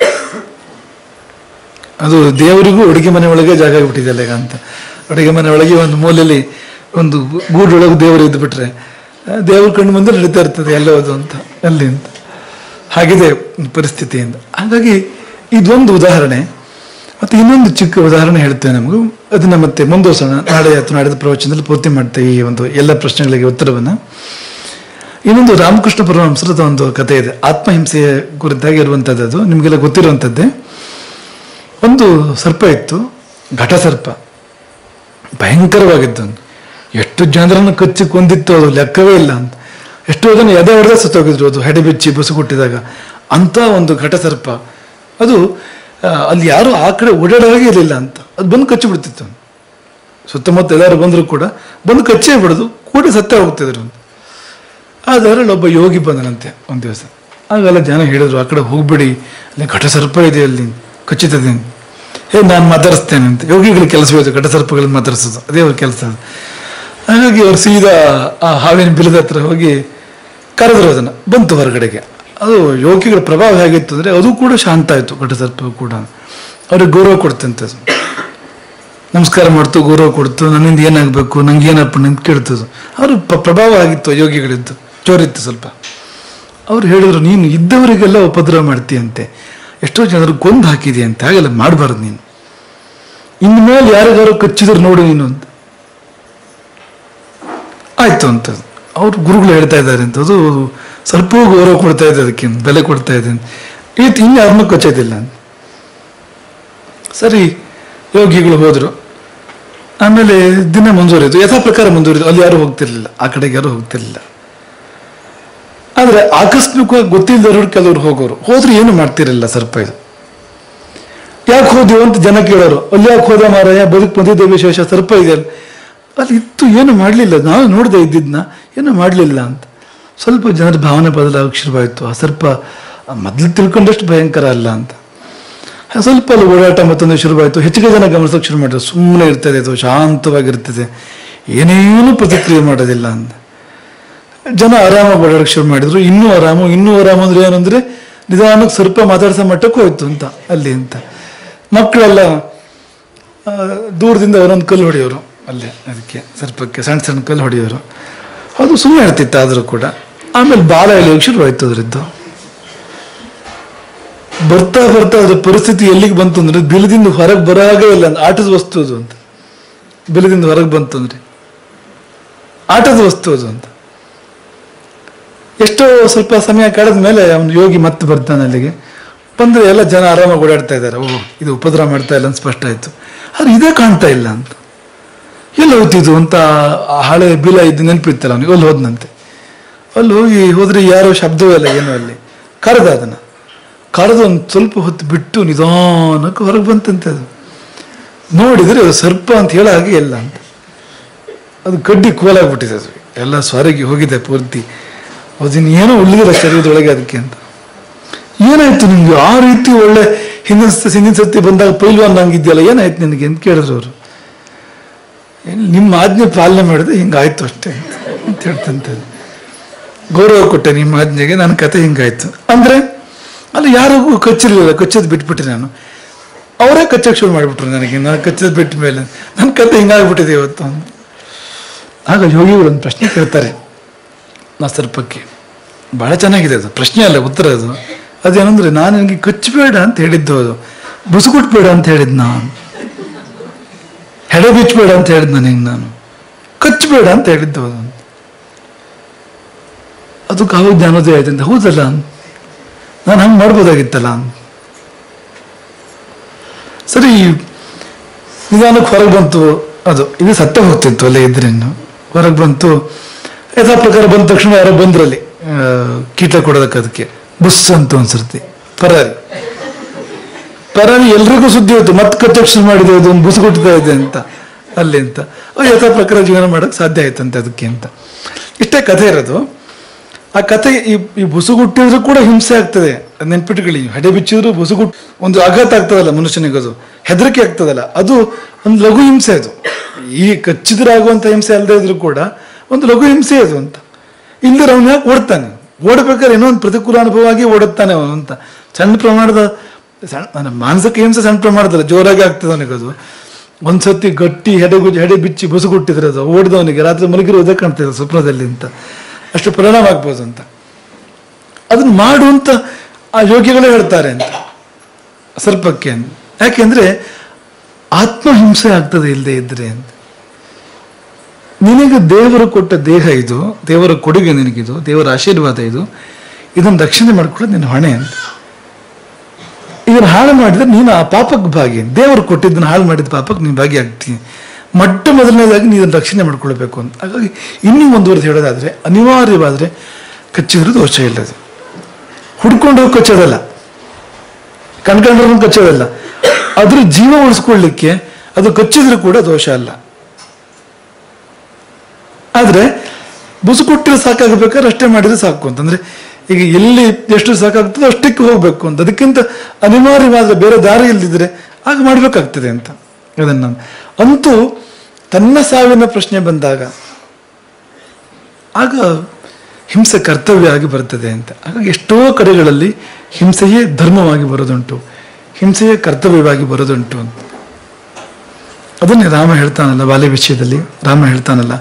ಅದು ದೇವರಿಗೂ ಅಡುಗೆ ಮನೆ ಒಳಗೆ ಜಾಗ ಆಗ್ಬಿಟ್ಟಿದೆಯಲ್ಲ ಈಗ ಅಂತ ಅಡುಗೆ ಮನೆ ಒಳಗೆ ಒಂದು ಮೂಲೆಯಲ್ಲಿ ಒಂದು ಗೂಡೊಳಗೆ ದೇವರು ಇದ್ದು ಬಿಟ್ರೆ ಆ, ದೇವ್ರ ಕಣ್ಣು ಮುಂದೆ ನಡೀತಾ ಇರ್ತದೆ ಎಲ್ಲೋದು ಅಂತ ಅಲ್ಲಿ ಅಂತ ಹಾಗಿದೆ ಪರಿಸ್ಥಿತಿಯಿಂದ ಹಾಗಾಗಿ ಇದೊಂದು ಉದಾಹರಣೆ ಮತ್ತೆ ಇನ್ನೊಂದು ಚಿಕ್ಕ ಉದಾಹರಣೆ ಹೇಳ್ತೇನೆ ನಮಗೂ ಅದನ್ನ ಮತ್ತೆ ಮುಂದುವರ್ಸೋಣ ನಾಳೆ ಅಥವಾ ನಾಡಿದ ಪ್ರವಚನದಲ್ಲಿ ಪೂರ್ತಿ ಮಾಡ್ತೇವೆ ಈ ಒಂದು ಎಲ್ಲ ಪ್ರಶ್ನೆಗಳಿಗೆ ಉತ್ತರವನ್ನ ಇನ್ನೊಂದು ರಾಮಕೃಷ್ಣ ಪರಮಹಂಸರದ ಒಂದು ಕಥೆ ಇದೆ ಆತ್ಮಹಿಂಸೆಯ ಕುರಿತಾಗಿ ಇರುವಂಥದ್ದು ಅದು ನಿಮಗೆಲ್ಲ ಗೊತ್ತಿರುವಂಥದ್ದೇ ಒಂದು ಸರ್ಪ ಇತ್ತು ಘಟಸರ್ಪ ಭಯಂಕರವಾಗಿದ್ದು ಒಂದು. ಎಷ್ಟು ಜನರನ್ನು ಕಚ್ಚಿ ಕೊಂದಿತ್ತು ಅದು ಲೆಕ್ಕವೇ ಇಲ್ಲ ಅಂತ ಎಷ್ಟೋ ಜನ ಎದೆ ಹೊಡೆದ ಸತ್ತೋಗಿದ್ರು ಅದು ಹೆಡೆ ಬಿಚ್ಚಿ ಬಸು ಕೊಟ್ಟಿದಾಗ ಅಂತ ಒಂದು ಘಟಸರ್ಪ ಅದು ಆ, ಅಲ್ಲಿ ಯಾರು ಆ ಕಡೆ ಓಡಾಡೋವಾಗೇ ಇರಲಿಲ್ಲ ಅಂತ ಅದು ಬಂದು ಕಚ್ಚಿ ಬಿಡ್ತಿತ್ತು ಸುತ್ತಮುತ್ತ ಎಲ್ಲರೂ ಬಂದರೂ ಕೂಡ ಬಂದು ಕಚ್ಚೇ ಬಿಡೋದು ಕೂಡಿ ಸತ್ತೇ ಹೋಗ್ತಿದ್ರು ಅಂತ ಅದರಲ್ಲಿ ಒಬ್ಬ ಯೋಗಿ ಬಂದನಂತೆ ಒಂದು ದಿವಸ ಆಗೆಲ್ಲ ಜನ ಹೇಳಿದ್ರು ಆ ಕಡೆ ಹೋಗ್ಬಿಡಿ ಅಲ್ಲಿ ಘಟಸರ್ಪ ಇದೆ ಅಲ್ಲಿ ಕಚ್ಚುತ್ತದೆ ಅಂತ. ಹೇ ನಾನು ಮಾತಾಡಿಸ್ತೇನೆ ಅಂತ ಯೋಗಿಗಳ ಕೆಲಸವಿದೆ ಘಟಸರ್ಪಗಳನ್ನ ಮಾತಾಡಿಸೋದು ಅದೇ ಅವ್ರ ಕೆಲಸ ಹಾಗಾಗಿ ಅವ್ರು ಸೀದಾ ಆ ಹಾವಿನ ಬಿಲದ ಹತ್ರ ಹೋಗಿ ಕರೆದ್ರು ಅದನ್ನು ಬಂತು ಹೊರಗಡೆಗೆ ಅದು ಯೋಗಿಗಳ ಪ್ರಭಾವ ಹೇಗಿತ್ತು ಅಂದರೆ ಅದು ಕೂಡ ಶಾಂತ ಆಯಿತು ಘಟಸರ್ಪ ಕೂಡ ಅವ್ರಿಗೆ ಗೌರವ ಕೊಡ್ತಂತೆ ಅದು ನಮಸ್ಕಾರ ಮಾಡ್ತು ಗೌರವ ಕೊಡ್ತು ನನ್ನಿಂದ ಏನಾಗಬೇಕು ನಂಗೆ ಏನಪ್ಪ ನಿಂತ ಕೇಳ್ತದು ಅವರು ಪ್ರಭಾವ ಆಗಿತ್ತು ಯೋಗಿಗಳಿದ್ದು ಜೋರಿತ್ತು ಸ್ವಲ್ಪ ಅವ್ರು ಹೇಳಿದ್ರು ನೀನು ಇದ್ದವರಿಗೆಲ್ಲ ಉಪದ್ರವ ಮಾಡ್ತೀಯಂತೆ ಎಷ್ಟೋ ಜನರು ಕೊಂದು ಹಾಕಿದೆಯಂತೆ ಹಾಗೆಲ್ಲ ಮಾಡಬಾರ್ದು ನೀನು ಇನ್ಮೇಲೆ ಯಾರಿಗಾರು ಕಚ್ಚಿದ್ರು ನೋಡು ನೀನು ಅಂತ ಆಯ್ತು ಅಂತ ಅವ್ರು ಗುರುಗಳು ಹೇಳ್ತಾ ಇದ್ದಾರೆ ಅಂತ ಅದು ಸ್ವಲ್ಪ ಗೌರವ ಕೊಡ್ತಾ ಇದೆ ಅದಕ್ಕೆ ಬೆಲೆ ಕೊಡ್ತಾ ಇದೆ ಇವತ್ತು ಇನ್ಯಾರನ್ನೂ ಕಚ್ಚೋದಿಲ್ಲ ಅಂತ ಸರಿ ಯೋಗಿಗಳು ಹೋದ್ರು ಆಮೇಲೆ ದಿನ ಮುಂದುವರಿದು ಯಥಾ ಪ್ರಕಾರ ಮುಂದುವರಿದು ಅಲ್ಲಿ ಯಾರು ಹೋಗ್ತಿರ್ಲಿಲ್ಲ ಆ ಕಡೆಗೆ ಯಾರು ಹೋಗ್ತಿರ್ಲಿಲ್ಲ ಆದ್ರೆ ಆಕಸ್ಮಿಕವಾಗಿ ಗೊತ್ತಿಲ್ಲದವ್ರು ಕೆಲವರು ಹೋಗೋರು ಹೋದ್ರೆ ಏನು ಮಾಡ್ತಿರಲಿಲ್ಲ ಸರ್ಪ ಇದು ಯಾಕೆ ಹೋದ್ವು ಅಂತ ಜನ ಕೇಳೋರು ಅಲ್ಲಿ ಯಾಕೆ ಹೋದ ಮಾರಾಯ ಬದುಕು ಬಂದಿದ್ದ ವಿಶೇಷ ಸರ್ಪ ಇದೆ ಅಲ್ಲಿ ಅಲ್ಲಿ ಇತ್ತು ಏನು ಮಾಡಲಿಲ್ಲ ನಾನು ನೋಡದೆ ಇದ್ದಿದ್ನ ಏನು ಮಾಡಲಿಲ್ಲ ಅಂತ ಸ್ವಲ್ಪ ಜನರ ಭಾವನೆ ಬದಲಾಗಕ್ಕೆ ಶುರುವಾಯಿತು ಆ ಸರ್ಪ ಮೊದಲು ತಿಳ್ಕೊಂಡಷ್ಟು ಭಯಂಕರ ಅಲ್ಲ ಅಂತ ಸ್ವಲ್ಪ ಅಲ್ಲಿ ಓಡಾಟ ಮತ್ತೊಂದು ಶುರುವಾಯಿತು ಹೆಚ್ಚಿಗೆ ಜನ ಗಮನಿಸೋಕೆ ಶುರು ಮಾಡಿದ್ರು ಸುಮ್ಮನೆ ಇರ್ತದೆ ಅದು ಶಾಂತವಾಗಿರ್ತದೆ ಏನೇನು ಪ್ರತಿಕ್ರಿಯೆ ಮಾಡೋದಿಲ್ಲ ಅಂತ ಜನ ಆರಾಮಾಗಿ ಓಡಾಡಕ್ಕೆ ಶುರು ಮಾಡಿದ್ರು ಇನ್ನೂ ಆರಾಮು ಇನ್ನೂ ಆರಾಮ ಅಂದ್ರೆ ಏನಂದ್ರೆ ನಿಧಾನಕ್ಕೆ ಸ್ವಲ್ಪ ಮಾತಾಡ್ಸೋ ಮಟ್ಟಕ್ಕೂ ಹೋಯ್ತು ಅಂತ ಅಲ್ಲಿ ಅಂತ ಮಕ್ಕಳೆಲ್ಲ ಆ, ದೂರದಿಂದ ಒಂದೊಂದು ಕಲ್ಲು ಹೊಡೆಯೋರು ಅಲ್ಲೇ ಅದಕ್ಕೆ ಸರ್ಪಕ್ಕೆ ಸಣ್ಣ ಸಣ್ಣ ಕಲ್ಲು ಹೊಡೆಯೋರು ಅದು ಸುಮ್ಮನೆ ಇರ್ತಿತ್ತು ಆದರೂ ಕೂಡ ಆಮೇಲೆ ಬಾಲ ಎಳೆಯೋಕೆ ಶುರುವಾಯ್ತು ಅದರದ್ದು ಬರ್ತಾ ಬರ್ತಾ ಅದ್ರ ಪರಿಸ್ಥಿತಿ ಎಲ್ಲಿಗೆ ಬಂತು ಅಂದ್ರೆ ಬಿಲದಿಂದ ಹೊರಗೆ ಬರಾಗೇ ಇಲ್ಲ ಅಂತ ಆಟದ ವಸ್ತು ಅದು ಅಂತ ಬಿಲದಿಂದ ಹೊರಗೆ ಬಂತು ಅಂದ್ರೆ ಆಟದ ವಸ್ತು ಅದು ಅಂತ ಎಷ್ಟೋ ಸ್ವಲ್ಪ ಸಮಯ ಕಳೆದ ಮೇಲೆ ಅವನು ಯೋಗಿ ಮತ್ತೆ ಬರ್ತಾನೆ ಅಲ್ಲಿಗೆ ಬಂದ್ರೆ ಎಲ್ಲ ಜನ ಆರಾಮಾಗಿ ಓಡಾಡ್ತಾ ಇದ್ದಾರೆ ಓ ಇದು ಉಪದ್ರ ಮಾಡ್ತಾ ಇಲ್ಲ ಅಂತ ಸ್ಪಷ್ಟ ಆಯ್ತು ಆದ್ರೆ ಇದೇ ಕಾಣ್ತಾ ಇಲ್ಲ ಅಂತ ಎಲ್ಲಿ ಹೋಗ್ತಿದ್ದು ಅಂತ ಆ ಹಳೆ ಬಿಲ ಇದ್ದು ನೆನಪಿತ್ತಲ್ಲ ಅವನಿಗೆ ಅಲ್ಲಿ ಹೋದ್ನಂತೆ ಅಲ್ಲಿ ಹೋಗಿ ಹೋದ್ರೆ ಯಾರೋ ಶಬ್ದವೂ ಇಲ್ಲ ಏನೂ ಅಲ್ಲಿ ಕರೆದ ಅದನ್ನ ಕರೆದು ಒಂದು ಸ್ವಲ್ಪ ಹೊತ್ತು ಬಿಟ್ಟು ನಿಧಾನಕ್ಕೆ ಹೊರಗೆ ಬಂತಂತೆ ಅದು ನೋಡಿದ್ರೆ ಅದು ಸರ್ಪ ಅಂತ ಹೇಳೋ ಹಾಗೆ ಇಲ್ಲ ಅಂತ ಅದು ಕಡ್ಡಿ ಕೋಲಾಗ್ಬಿಟ್ಟಿದೆ ಅದು ಎಲ್ಲ ಸ್ವರಗಿ ಹೋಗಿದೆ ಪೂರ್ತಿ ಅದನ್ನ ಏನೋ ಉಳಿದಿಲ್ಲ ಶರೀರದೊಳಗೆ ಅದಕ್ಕೆ ಅಂತ ಏನಾಯ್ತು ನಿಮ್ಗೆ ಆ ರೀತಿ ಒಳ್ಳೆ ಹಿಂದಿನ ಸ- ಹಿಂದಿನ ಸತಿ ಬಂದಾಗ ಪೈಲ್ವಾನ್ ನಂಗಿದ್ಯಲ್ಲ ಏನಾಯ್ತು ನಿನಗೆ ಅಂತ ಕೇಳಿದ್ರು ಅವರು ನಿಮ್ಮ ಆಜ್ಞೆ ಪಾಲನೆ ಮಾಡಿದ್ರೆ ಹಿಂಗಾಯ್ತು ಅಷ್ಟೇ ಅಂತ ಹೇಳ್ತಂತೆ ಅದು. ಗೌರವ ಕೊಟ್ಟೆ ನಿಮ್ಮ ಆಜ್ಞೆಗೆ ನನ್ನ ಕತೆ ಹಿಂಗಾಯ್ತು ಅಂದ್ರೆ ಅಲ್ಲಿ ಯಾರಿಗೂ ಕಚ್ಚಿರ್ಲಿಲ್ಲ ಕಚ್ಚೋದು ಬಿಟ್ಬಿಟ್ಟೆ ನಾನು ಅವರೇ ಕಚ್ಚಕ್ಕೆ ಶುರು ಮಾಡಿಬಿಟ್ರು ನನಗೆ ನಾನು ಕಚ್ಚೋದು ಬಿಟ್ಟ ಮೇಲೆ ನನ್ನ ಕತೆ ಹಿಂಗಾಗ್ಬಿಟ್ಟಿದೆ ಇವತ್ತು ಅಂತ ಆಗ ಯೋಗಿಗಳು ಒಂದು ಪ್ರಶ್ನೆ ಕೇಳ್ತಾರೆ ನಾ ಸರ್ಪಕ್ಕೆ ಬಹಳ ಚೆನ್ನಾಗಿದೆ ಅದು ಪ್ರಶ್ನೆ ಅಲ್ಲ ಉತ್ತರ ಅದು ಅದೇನಂದ್ರೆ ನಾನು ನಿನಗೆ ಕಚ್ಚಬೇಡ ಅಂತ ಹೇಳಿದ್ದು ಅದು ಬುಸುಗುಟ್ಬೇಡ ಅಂತ ಹೇಳಿದ್ ನಾನು ಹೆಡೆ ಬಿಚ್ಚಬೇಡ ಅಂತ ಹೇಳಿದ್ ನನಗೆ ನಾನು ಕಚ್ಚಬೇಡ ಅಂತ ಹೇಳಿದ್ದು ಅದು ಅದಕ್ಕೆ ಅವಾಗ ಜ್ಞಾನೋದಯ ಆಯ್ತು ಅಂತ ಹೌದಲ್ಲ ನಾನು ಹಂಗೆ ಮಾಡ್ಬೋದಾಗಿತ್ತಲ್ಲ ಅಂತ ಸರಿ ನಿಧಾನಕ್ಕೆ ಹೊರಗೆ ಬಂತು ಅದು ಇದು ಸತ್ತ ಹೋಗ್ತಿತ್ತು ಅಲ್ಲೇ ಇದ್ರೆ ಇನ್ನು ಹೊರಗೆ ಬಂತು ಯಥಾ ಪ್ರಕಾರ ಬಂದ ತಕ್ಷಣ ಯಾರೋ ಬಂದ್ರಲ್ಲಿ ಆ, ಕೀಟ ಕೊಡೋದಕ್ಕೆ ಅದಕ್ಕೆ ಬುಸ್ ಅಂತ ಒಂದ್ಸರ್ತಿ ಪರಾರಿ ಪರಾರಿ ಎಲ್ರಿಗೂ ಸುದ್ದಿ ಹೋಯ್ತು ಮತ್ತೆ ಕಚ್ಚಕ್ಕೆ ಶುರು ಮಾಡಿದೆ ಅದು ಒಂದು ಬುಸ್ ಕೊಡ್ತಾ ಇದೆ ಅಂತ ಅಲ್ಲಿ ಅಂತ ಅವ್ ಯಥಾ ಪ್ರಕಾರ ಜೀವನ ಮಾಡಕ್ ಸಾಧ್ಯ ಆಯ್ತಂತೆ ಅದಕ್ಕೆ ಅಂತ ಇಷ್ಟೇ ಕಥೆ ಇರೋದು ಆ ಕತೆ ಈ ಈ ಬುಸುಗುಟ್ಟಿದ್ರು ಕೂಡ ಹಿಂಸೆ ಆಗ್ತದೆ ಅದ್ ನೆನ್ಪಿಟ್ಕೊಳ್ಳಿ ಹಡೆ ಬಿಚ್ಚಿದ್ರು ಬುಸುಗುಟ್ ಒಂದು ಆಘಾತ ಆಗ್ತದಲ್ಲ ಮನುಷ್ಯನಿಗೆ ಅದು ಹೆದರಿಕೆ ಆಗ್ತದಲ್ಲ ಅದು ಒಂದು ಲಘು ಹಿಂಸೆ ಅದು ಈ ಕಚ್ಚಿದ್ರೆ ಆಗುವಂತ ಹಿಂಸೆ ಅಲ್ಲದೆ ಇದ್ರು ಕೂಡ ಒಂದು ಲಘು ಹಿಂಸೆ ಅದು ಅಂತ ಇಲ್ದಿರ ಅವನು ಯಾಕೆ ಓಡ್ತಾನೆ ಓಡ್ಬೇಕಾದ್ರೆ ಏನೋ ಒಂದು ಪ್ರತಿಕೂಲ ಅನುಭವ ಆಗಿ ಓಡುತ್ತಾನೆ ಅವನು ಅಂತ ಸಣ್ಣ ಪ್ರಮಾಣದ ಸಣ್ಣ ನನ್ನ ಮಾನಸಿಕ ಹಿಂಸೆ ಸಣ್ಣ ಪ್ರಮಾಣದಲ್ಲ ಜೋರಾಗಿ ಆಗ್ತದೆ ಅವನಿಗೆ ಅದು ಒಂದ್ಸತಿ ಗಟ್ಟಿ ಹೆಡೆ ಗುಜ್ಜಿ ಹೆಡೆ ಬಿಚ್ಚಿ ಬುಸುಗುಟ್ಟಿದ್ರೆ ಅದು ಓಡಿದವನಿಗೆ ರಾತ್ರಿ ಮಲಗಿರೋದೇ ಕಾಣ್ತಿದೆ ಸ್ವಪ್ನದಲ್ಲಿ ಅಂತ ಅಷ್ಟು ಪರಿಣಾಮ ಆಗ್ಬೋದು ಅಂತ ಅದನ್ನ ಮಾಡು ಅಂತ ಆ ಯೋಗಿಗಳೇ ಹೇಳ್ತಾರೆ ಅಂತ ಸರ್ಪಕ್ಕೆ ಯಾಕೆಂದ್ರೆ ಆತ್ಮಹಿಂಸೆ ಆಗ್ತದೆ ಇಲ್ಲದೆ ಇದ್ರೆ ಅಂತ ನಿನಗೆ ದೇವರು ಕೊಟ್ಟ ದೇಹ ಇದು ದೇವರ ಕೊಡುಗೆ ನಿನಗಿದು ದೇವರ ಆಶೀರ್ವಾದ ಇದು ಇದನ್ನು ರಕ್ಷಣೆ ಮಾಡ್ಕೊಳ್ಳೋದು ನಿನ್ನ ಹೊಣೆ ಅಂತ ಇದನ್ನು ಹಾಳು ಮಾಡಿದ್ರೆ ನೀನು ಆ ಪಾಪಕ್ಕೆ ಭಾಗಿ ದೇವರು ಕೊಟ್ಟಿದ್ದನ್ನು ಹಾಳು ಮಾಡಿದ ಪಾಪಕ್ಕೆ ನೀನು ಭಾಗಿ ಆಗ್ತೀನಿ ಮೊಟ್ಟ ಮೊದಲನೇದಾಗಿ ನೀನು ಇದನ್ನು ರಕ್ಷಣೆ ಮಾಡ್ಕೊಳ್ಬೇಕು ಅಂತ ಹಾಗಾಗಿ ಇನ್ನೂ ಮುಂದುವರೆದು ಹೇಳೋದಾದ್ರೆ ಅನಿವಾರ್ಯವಾದರೆ ಕಚ್ಚಿದ್ರು ದೋಷ ಇಲ್ಲದು ಹುಡ್ಕೊಂಡು ಹೋಗಿ ಕಚ್ಚೋದಲ್ಲ ಕಣ್ಕಂಡ್ರೂ ಕಚ್ಚೋದಲ್ಲ ಅದ್ರ ಜೀವ ಉಳಿಸ್ಕೊಳ್ಳಿಕ್ಕೆ ಅದು ಕಚ್ಚಿದ್ರು ಕೂಡ ದೋಷ ಅಲ್ಲ ಆದ್ರೆ ಬುಸು ಕೊಟ್ಟಿರೋ ಸಾಕಾಗಬೇಕಾದ್ರೆ ಅಷ್ಟೇ ಮಾಡಿದ್ರೆ ಸಾಕು ಅಂತಂದ್ರೆ ಈಗ ಎಲ್ಲಿ ಎಷ್ಟು ಸಾಕಾಗ್ತದೆ ಅಷ್ಟಕ್ಕೆ ಹೋಗ್ಬೇಕು ಅಂತ ಅದಕ್ಕಿಂತ ಅನಿವಾರ್ಯವಾದ ಬೇರೆ ದಾರಿ ಇಲ್ದಿದ್ರೆ ಆಗ ಮಾಡ್ಬೇಕಾಗ್ತದೆ ಅಂತ ಅದನ್ನ ಅಂತೂ ತನ್ನ ಸಾವಿನ ಪ್ರಶ್ನೆ ಬಂದಾಗ ಆಗ ಹಿಂಸೆ ಕರ್ತವ್ಯ ಆಗಿ ಬರ್ತದೆ ಅಂತ ಹಾಗಾಗಿ ಎಷ್ಟೋ ಕಡೆಗಳಲ್ಲಿ ಹಿಂಸೆಯೇ ಧರ್ಮವಾಗಿ ಬರೋದುಂಟು ಹಿಂಸೆಯೇ ಕರ್ತವ್ಯವಾಗಿ ಬರೋದುಂಟು ಅಂತ ಅದನ್ನೇ ರಾಮ ಹೇಳ್ತಾನಲ್ಲ ಬಾಲ್ಯ ವಿಷಯದಲ್ಲಿ ರಾಮ ಹೇಳ್ತಾನಲ್ಲ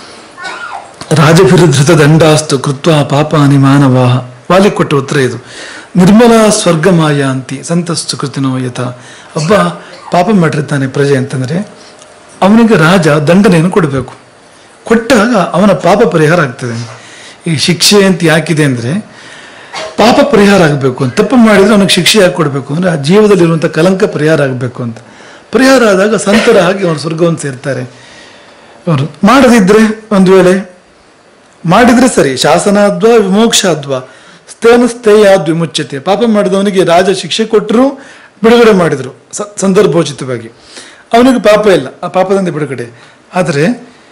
ರಾಜಭಿರುದ್ಧೃತ ದಂಡಾಸ್ತು ಕೃತ್ವ ಪಾಪಾನಿ ಮಾನವಾಹ ವಾಲಿ ಕೊಟ್ಟ ಉತ್ತರ ಇದು ನಿರ್ಮಲ ಸ್ವರ್ಗ ಮಾಯಾಂತಿ ಸಂತಸ್ತು ಕೃತಿನೋ ಯಥ ಒಬ್ಬ ಪಾಪ ಮಾಡಿರ್ತಾನೆ ಪ್ರಜೆ ಅಂತಂದ್ರೆ ಅವನಿಗೆ ರಾಜ ದಂಡನೆಯನ್ನು ಕೊಡಬೇಕು ಕೊಟ್ಟಾಗ ಅವನ ಪಾಪ ಪರಿಹಾರ ಆಗ್ತದೆ ಈ ಶಿಕ್ಷೆ ಅಂತ ಯಾಕಿದೆ ಅಂದ್ರೆ ಪಾಪ ಪರಿಹಾರ ಆಗಬೇಕು ಅಂತ ತಪ್ಪು ಮಾಡಿದ್ರೆ ಅವನಿಗೆ ಶಿಕ್ಷೆ ಯಾಕೆ ಕೊಡಬೇಕು ಅಂದ್ರೆ ಆ ಜೀವದಲ್ಲಿರುವಂಥ ಕಲಂಕ ಪರಿಹಾರ ಆಗಬೇಕು ಅಂತ ಪರಿಹಾರ ಆದಾಗ ಸಂತರ ಆಗಿ ಅವನು ಸ್ವರ್ಗವನ್ನು ಸೇರ್ತಾರೆ ಅವರು ಮಾಡದಿದ್ರೆ ಒಂದು ವೇಳೆ ಮಾಡಿದ್ರೆ ಸರಿ ಶಾಸನಾದ್ವಾ ವಿಮೋಕ್ಷಾದ್ವಾ ಸ್ಥೇನ ಸ್ಥೇಯಾದ್ ವಿಮುಚ್ಯತೆ ಪಾಪ ಮಾಡಿದವನಿಗೆ ರಾಜ ಶಿಕ್ಷೆ ಕೊಟ್ಟರು ಬಿಡುಗಡೆ ಮಾಡಿದ್ರು ಸ- ಸಂದರ್ಭೋಚಿತವಾಗಿ ಅವನಿಗೆ ಪಾಪ ಇಲ್ಲ ಆ ಪಾಪದಿಂದ ಬಿಡುಗಡೆ ಆದರೆ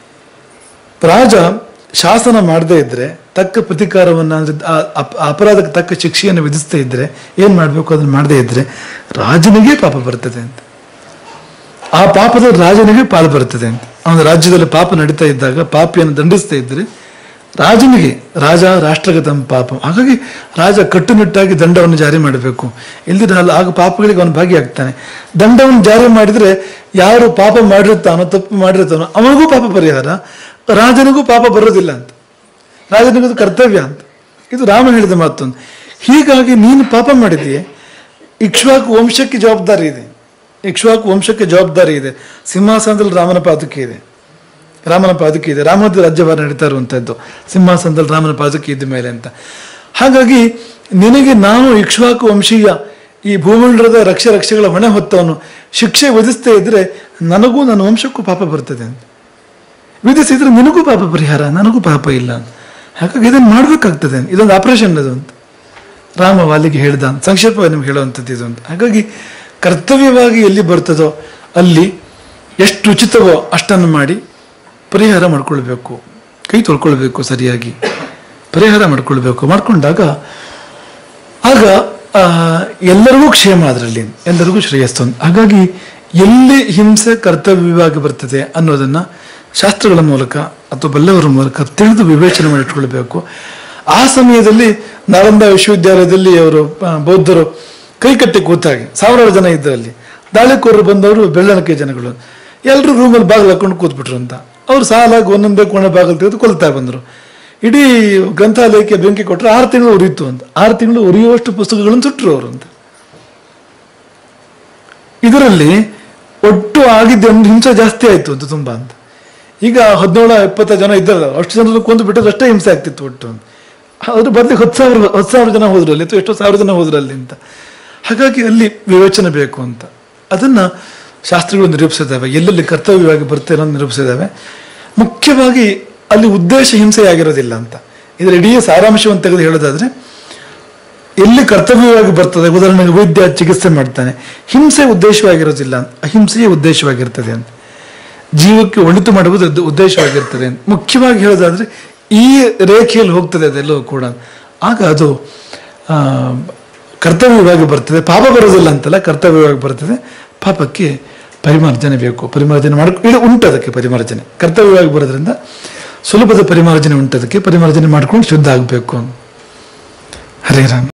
ರಾಜ ಶಾಸನ ಮಾಡದೇ ಇದ್ರೆ ತಕ್ಕ ಪ್ರತಿಕಾರವನ್ನು ಅಂದ್ರೆ ಆ ಅಪ- ಆ ಅಪರಾಧಕ್ಕೆ ತಕ್ಕ ಶಿಕ್ಷೆಯನ್ನು ವಿಧಿಸದೇ ಇದ್ರೆ ಏನ್ ಮಾಡಬೇಕು ಅದನ್ನು ಮಾಡದೇ ಇದ್ರೆ ರಾಜನಿಗೆ ಪಾಪ ಬರ್ತದೆ ಅಂತ ಆ ಪಾಪದ ರಾಜನಿಗೆ ಪಾಲು ಬರ್ತದೆ ಅಂತ ಅವನ ರಾಜ್ಯದಲ್ಲಿ ಪಾಪ ನಡೀತಾ ಇದ್ದಾಗ ಪಾಪಿಯನ್ನು ದಂಡಿಸ್ತಾ ಇದ್ರೆ ರಾಜನಿಗೆ ರಾಜ ರಾಷ್ಟ್ರಗತಂ ಪಾಪ ಹಾಗಾಗಿ ರಾಜ ಕಟ್ಟುನಿಟ್ಟಾಗಿ ದಂಡವನ್ನು ಜಾರಿ ಮಾಡಬೇಕು ಇಲ್ದಿರ ಅಲ್ಲ ಆಗ ಪಾಪಗಳಿಗೆ ಅವನು ಭಾಗಿಯಾಗ್ತಾನೆ ದಂಡವನ್ನು ಜಾರಿ ಮಾಡಿದ್ರೆ ಯಾರು ಪಾಪ ಮಾಡಿರ್ತಾನೋ ತಪ್ಪು ಮಾಡಿರ್ತಾನೋ ಅವನಿಗೂ ಪಾಪ ಪರಿಹಾರ ರಾಜನಿಗೂ ಪಾಪ ಬರೋದಿಲ್ಲ ಅಂತ ರಾಜನಿಗೂ ಅದು ಕರ್ತವ್ಯ ಅಂತ ಇದು ರಾಮ ಹೇಳಿದ ಮಾತೊಂದು ಹೀಗಾಗಿ ನೀನು ಪಾಪ ಮಾಡಿದೆಯೇ ಇಕ್ಷ್ವಾಕು ವಂಶಕ್ಕೆ ಜವಾಬ್ದಾರಿ ಇದೆ ಇಕ್ಷ್ವಾಕು ವಂಶಕ್ಕೆ ಜವಾಬ್ದಾರಿ ಇದೆ ಸಿಂಹಾಸನದಲ್ಲಿ ರಾಮನ ಪಾದುಕೆ ಇದೆ ರಾಮನ ಪಾದುಕೆ ಇದೆ ರಾಮದ ರಾಜ್ಯಭಾರ ನಡೀತಾ ಇರುವಂಥದ್ದು ಸಿಂಹಾಸನದಲ್ಲಿ ರಾಮನ ಪಾದುಕೆ ಇದ್ದ ಮೇಲೆ ಅಂತ ಹಾಗಾಗಿ ನಿನಗೆ ನಾನು ಇಕ್ಷ್ವಾಕು ವಂಶೀಯ ಈ ಭೂಮಂಡಲದ ರಕ್ಷ ರಕ್ಷೆಗಳ ಹೊಣೆ ಹೊತ್ತವನು ಶಿಕ್ಷೆ ವಿಧಿಸ್ತೇ ಇದ್ರೆ ನನಗೂ ನನ್ನ ವಂಶಕ್ಕೂ ಪಾಪ ಬರ್ತದೆ ಅಂತ ವಿಧಿಸಿದ್ರೆ ನಿನಗೂ ಪಾಪ ಪರಿಹಾರ ನನಗೂ ಪಾಪ ಇಲ್ಲ ಅಂತ ಹಾಗಾಗಿ ಇದನ್ನು ಮಾಡಬೇಕಾಗ್ತದೆ ಇದೊಂದು ಆಪರೇಷನ್ ಅದು ಅಂತ ರಾಮ ವಾಲಿಗೆ ಹೇಳ್ದ ಅಂತ ಸಂಕ್ಷೇಪವಾಗಿ ನಿಮ್ಗೆ ಹೇಳುವಂಥದ್ದು ಇದು ಅಂತ ಹಾಗಾಗಿ ಕರ್ತವ್ಯವಾಗಿ ಎಲ್ಲಿ ಬರ್ತದೋ ಅಲ್ಲಿ ಎಷ್ಟು ಉಚಿತವೋ ಅಷ್ಟನ್ನು ಮಾಡಿ ಪರಿಹಾರ ಮಾಡ್ಕೊಳ್ಬೇಕು ಕೈ ತೊಳ್ಕೊಳ್ಬೇಕು ಸರಿಯಾಗಿ ಪರಿಹಾರ ಮಾಡ್ಕೊಳ್ಬೇಕು ಮಾಡ್ಕೊಂಡಾಗ ಆಗ ಆ, ಎಲ್ಲರಿಗೂ ಕ್ಷೇಮ ಅದರಲ್ಲಿ ಎಲ್ಲರಿಗೂ ಶ್ರೇಯಸ್ಸು ಅಂತ. ಹಾಗಾಗಿ ಎಲ್ಲಿ ಹಿಂಸೆ ಕರ್ತವ್ಯವಾಗಿ ಬರ್ತದೆ ಅನ್ನೋದನ್ನ ಶಾಸ್ತ್ರಗಳ ಮೂಲಕ ಅಥವಾ ಬಲ್ಲವರ ಮೂಲಕ ತಿಳಿದು ವಿವೇಚನೆ ಮಾಡಿಟ್ಕೊಳ್ಬೇಕು ಆ ಸಮಯದಲ್ಲಿ ನಾಲಂದ ವಿಶ್ವವಿದ್ಯಾಲಯದಲ್ಲಿ ಅವರು ಆ, ಬೌದ್ಧರು ಕೈಕಟ್ಟಿ ಕೂತಾಗಿ ಸಾವಿರಾರು ಜನ ಇದ್ದರಲ್ಲಿ ದಾಳಿಕೋರರು ಬಂದವರು ಬೆಳ್ಳನಕೆ ಜನಗಳು ಎಲ್ಲರೂ ರೂಮಲ್ಲಿ ಬಾಗಿಲು ಹಾಕೊಂಡು ಕೂತ್ಬಿಟ್ರು ಅಂತ ಅವ್ರು ಸಾಲಾಗಿ ಒಂದೊಂದೇ ಕೋಣೆ ಬಾಗಿಲು ತೆಗೆದು ಕೊಲ್ತಾ ಬಂದರು ಇಡೀ ಗ್ರಂಥಾಲಯಕ್ಕೆ ಬೆಂಕಿ ಕೊಟ್ಟರೆ ಆರು ತಿಂಗಳು ಉರಿಯಿತು ಅಂತ ಆರು ತಿಂಗಳು ಉರಿಯುವಷ್ಟು ಪುಸ್ತಕಗಳನ್ನು ಸುಟ್ಟರು ಅವರು ಅಂತ ಇದರಲ್ಲಿ ಒಟ್ಟು ಆಗಿದ್ದ ಒಂದು ಹಿಂಸೆ ಜಾಸ್ತಿ ಆಯ್ತು ಅಂತ ತುಂಬಾ ಅಂತ ಈಗ ಹದಿನೇಳು ಇಪ್ಪತ್ತ ಜನ ಇದ್ದಾರಲ್ಲ ಅಷ್ಟು ಜನರು ಕೊಂದು ಬಿಟ್ಟರೆ ಅಷ್ಟೇ ಹಿಂಸೆ ಆಗ್ತಿತ್ತು ಒಟ್ಟು ಅಂತ ಅದ್ರ ಬದಲಿಗೆ ಹತ್ತು ಸಾವಿರ ಹತ್ತು ಸಾವಿರ ಜನ ಹೋದ್ರು ಅಲ್ಲಿ ಅಥವಾ ಎಷ್ಟೋ ಸಾವಿರ ಜನ ಹೋದ್ರು ಅಲ್ಲಿ ಅಂತ ಹಾಗಾಗಿ ಅಲ್ಲಿ ವಿವೇಚನೆ ಬೇಕು ಅಂತ ಅದನ್ನ ಶಾಸ್ತ್ರಗಳು ನಿರೂಪಿಸಿದ್ದಾವೆ ಎಲ್ಲೆಲ್ಲಿ ಕರ್ತವ್ಯವಾಗಿ ಬರುತ್ತೆ ಅನ್ನೋದು ನಿರೂಪಿಸಿದ್ದಾವೆ ಮುಖ್ಯವಾಗಿ ಅಲ್ಲಿ ಉದ್ದೇಶ ಹಿಂಸೆಯಾಗಿರೋದಿಲ್ಲ ಅಂತ ಇದರ ಇಡೀ ಸಾರಾಂಶವನ್ನು ತೆಗೆದು ಹೇಳೋದಾದ್ರೆ ಎಲ್ಲಿ ಕರ್ತವ್ಯವಾಗಿ ಬರ್ತದೆ ಉದಾಹರಣೆಗೆ ವೈದ್ಯ ಚಿಕಿತ್ಸೆ ಮಾಡ್ತಾನೆ ಹಿಂಸೆ ಉದ್ದೇಶವಾಗಿರೋದಿಲ್ಲ ಅಹಿಂಸೆಯೇ ಉದ್ದೇಶವಾಗಿರ್ತದೆ ಅಂತ ಜೀವಕ್ಕೆ ಒಳಿತು ಮಾಡುವುದು ಅದು ಉದ್ದೇಶವಾಗಿರ್ತದೆ ಅಂತ ಮುಖ್ಯವಾಗಿ ಹೇಳೋದಾದ್ರೆ ಈ ರೇಖೆಯಲ್ಲಿ ಹೋಗ್ತದೆ ಅದೆಲ್ಲವೂ ಕೂಡ ಆಗ ಅದು ಆ, ಕರ್ತವ್ಯವಾಗಿ ಬರ್ತದೆ ಪಾಪ ಬರೋದಿಲ್ಲ ಅಂತಲ್ಲ ಕರ್ತವ್ಯವಾಗಿ ಬರ್ತದೆ ಪಾಪಕ್ಕೆ ಪರಿಮಾರ್ಜನೆ ಬೇಕು ಪರಿಮಾರ್ಜನೆ ಮಾಡ ಇದು ಉಂಟು ಅದಕ್ಕೆ ಪರಿಮಾರ್ಜನೆ ಕರ್ತವ್ಯವಾಗಿ ಬರೋದ್ರಿಂದ ಸುಲಭದ ಪರಿಮಾರ್ಜನೆ ಉಂಟದಕ್ಕೆ ಪರಿಮಾರ್ಜನೆ ಮಾಡ್ಕೊಂಡು ಶುದ್ಧ ಆಗಬೇಕು ಹರೇ ರಾಮ್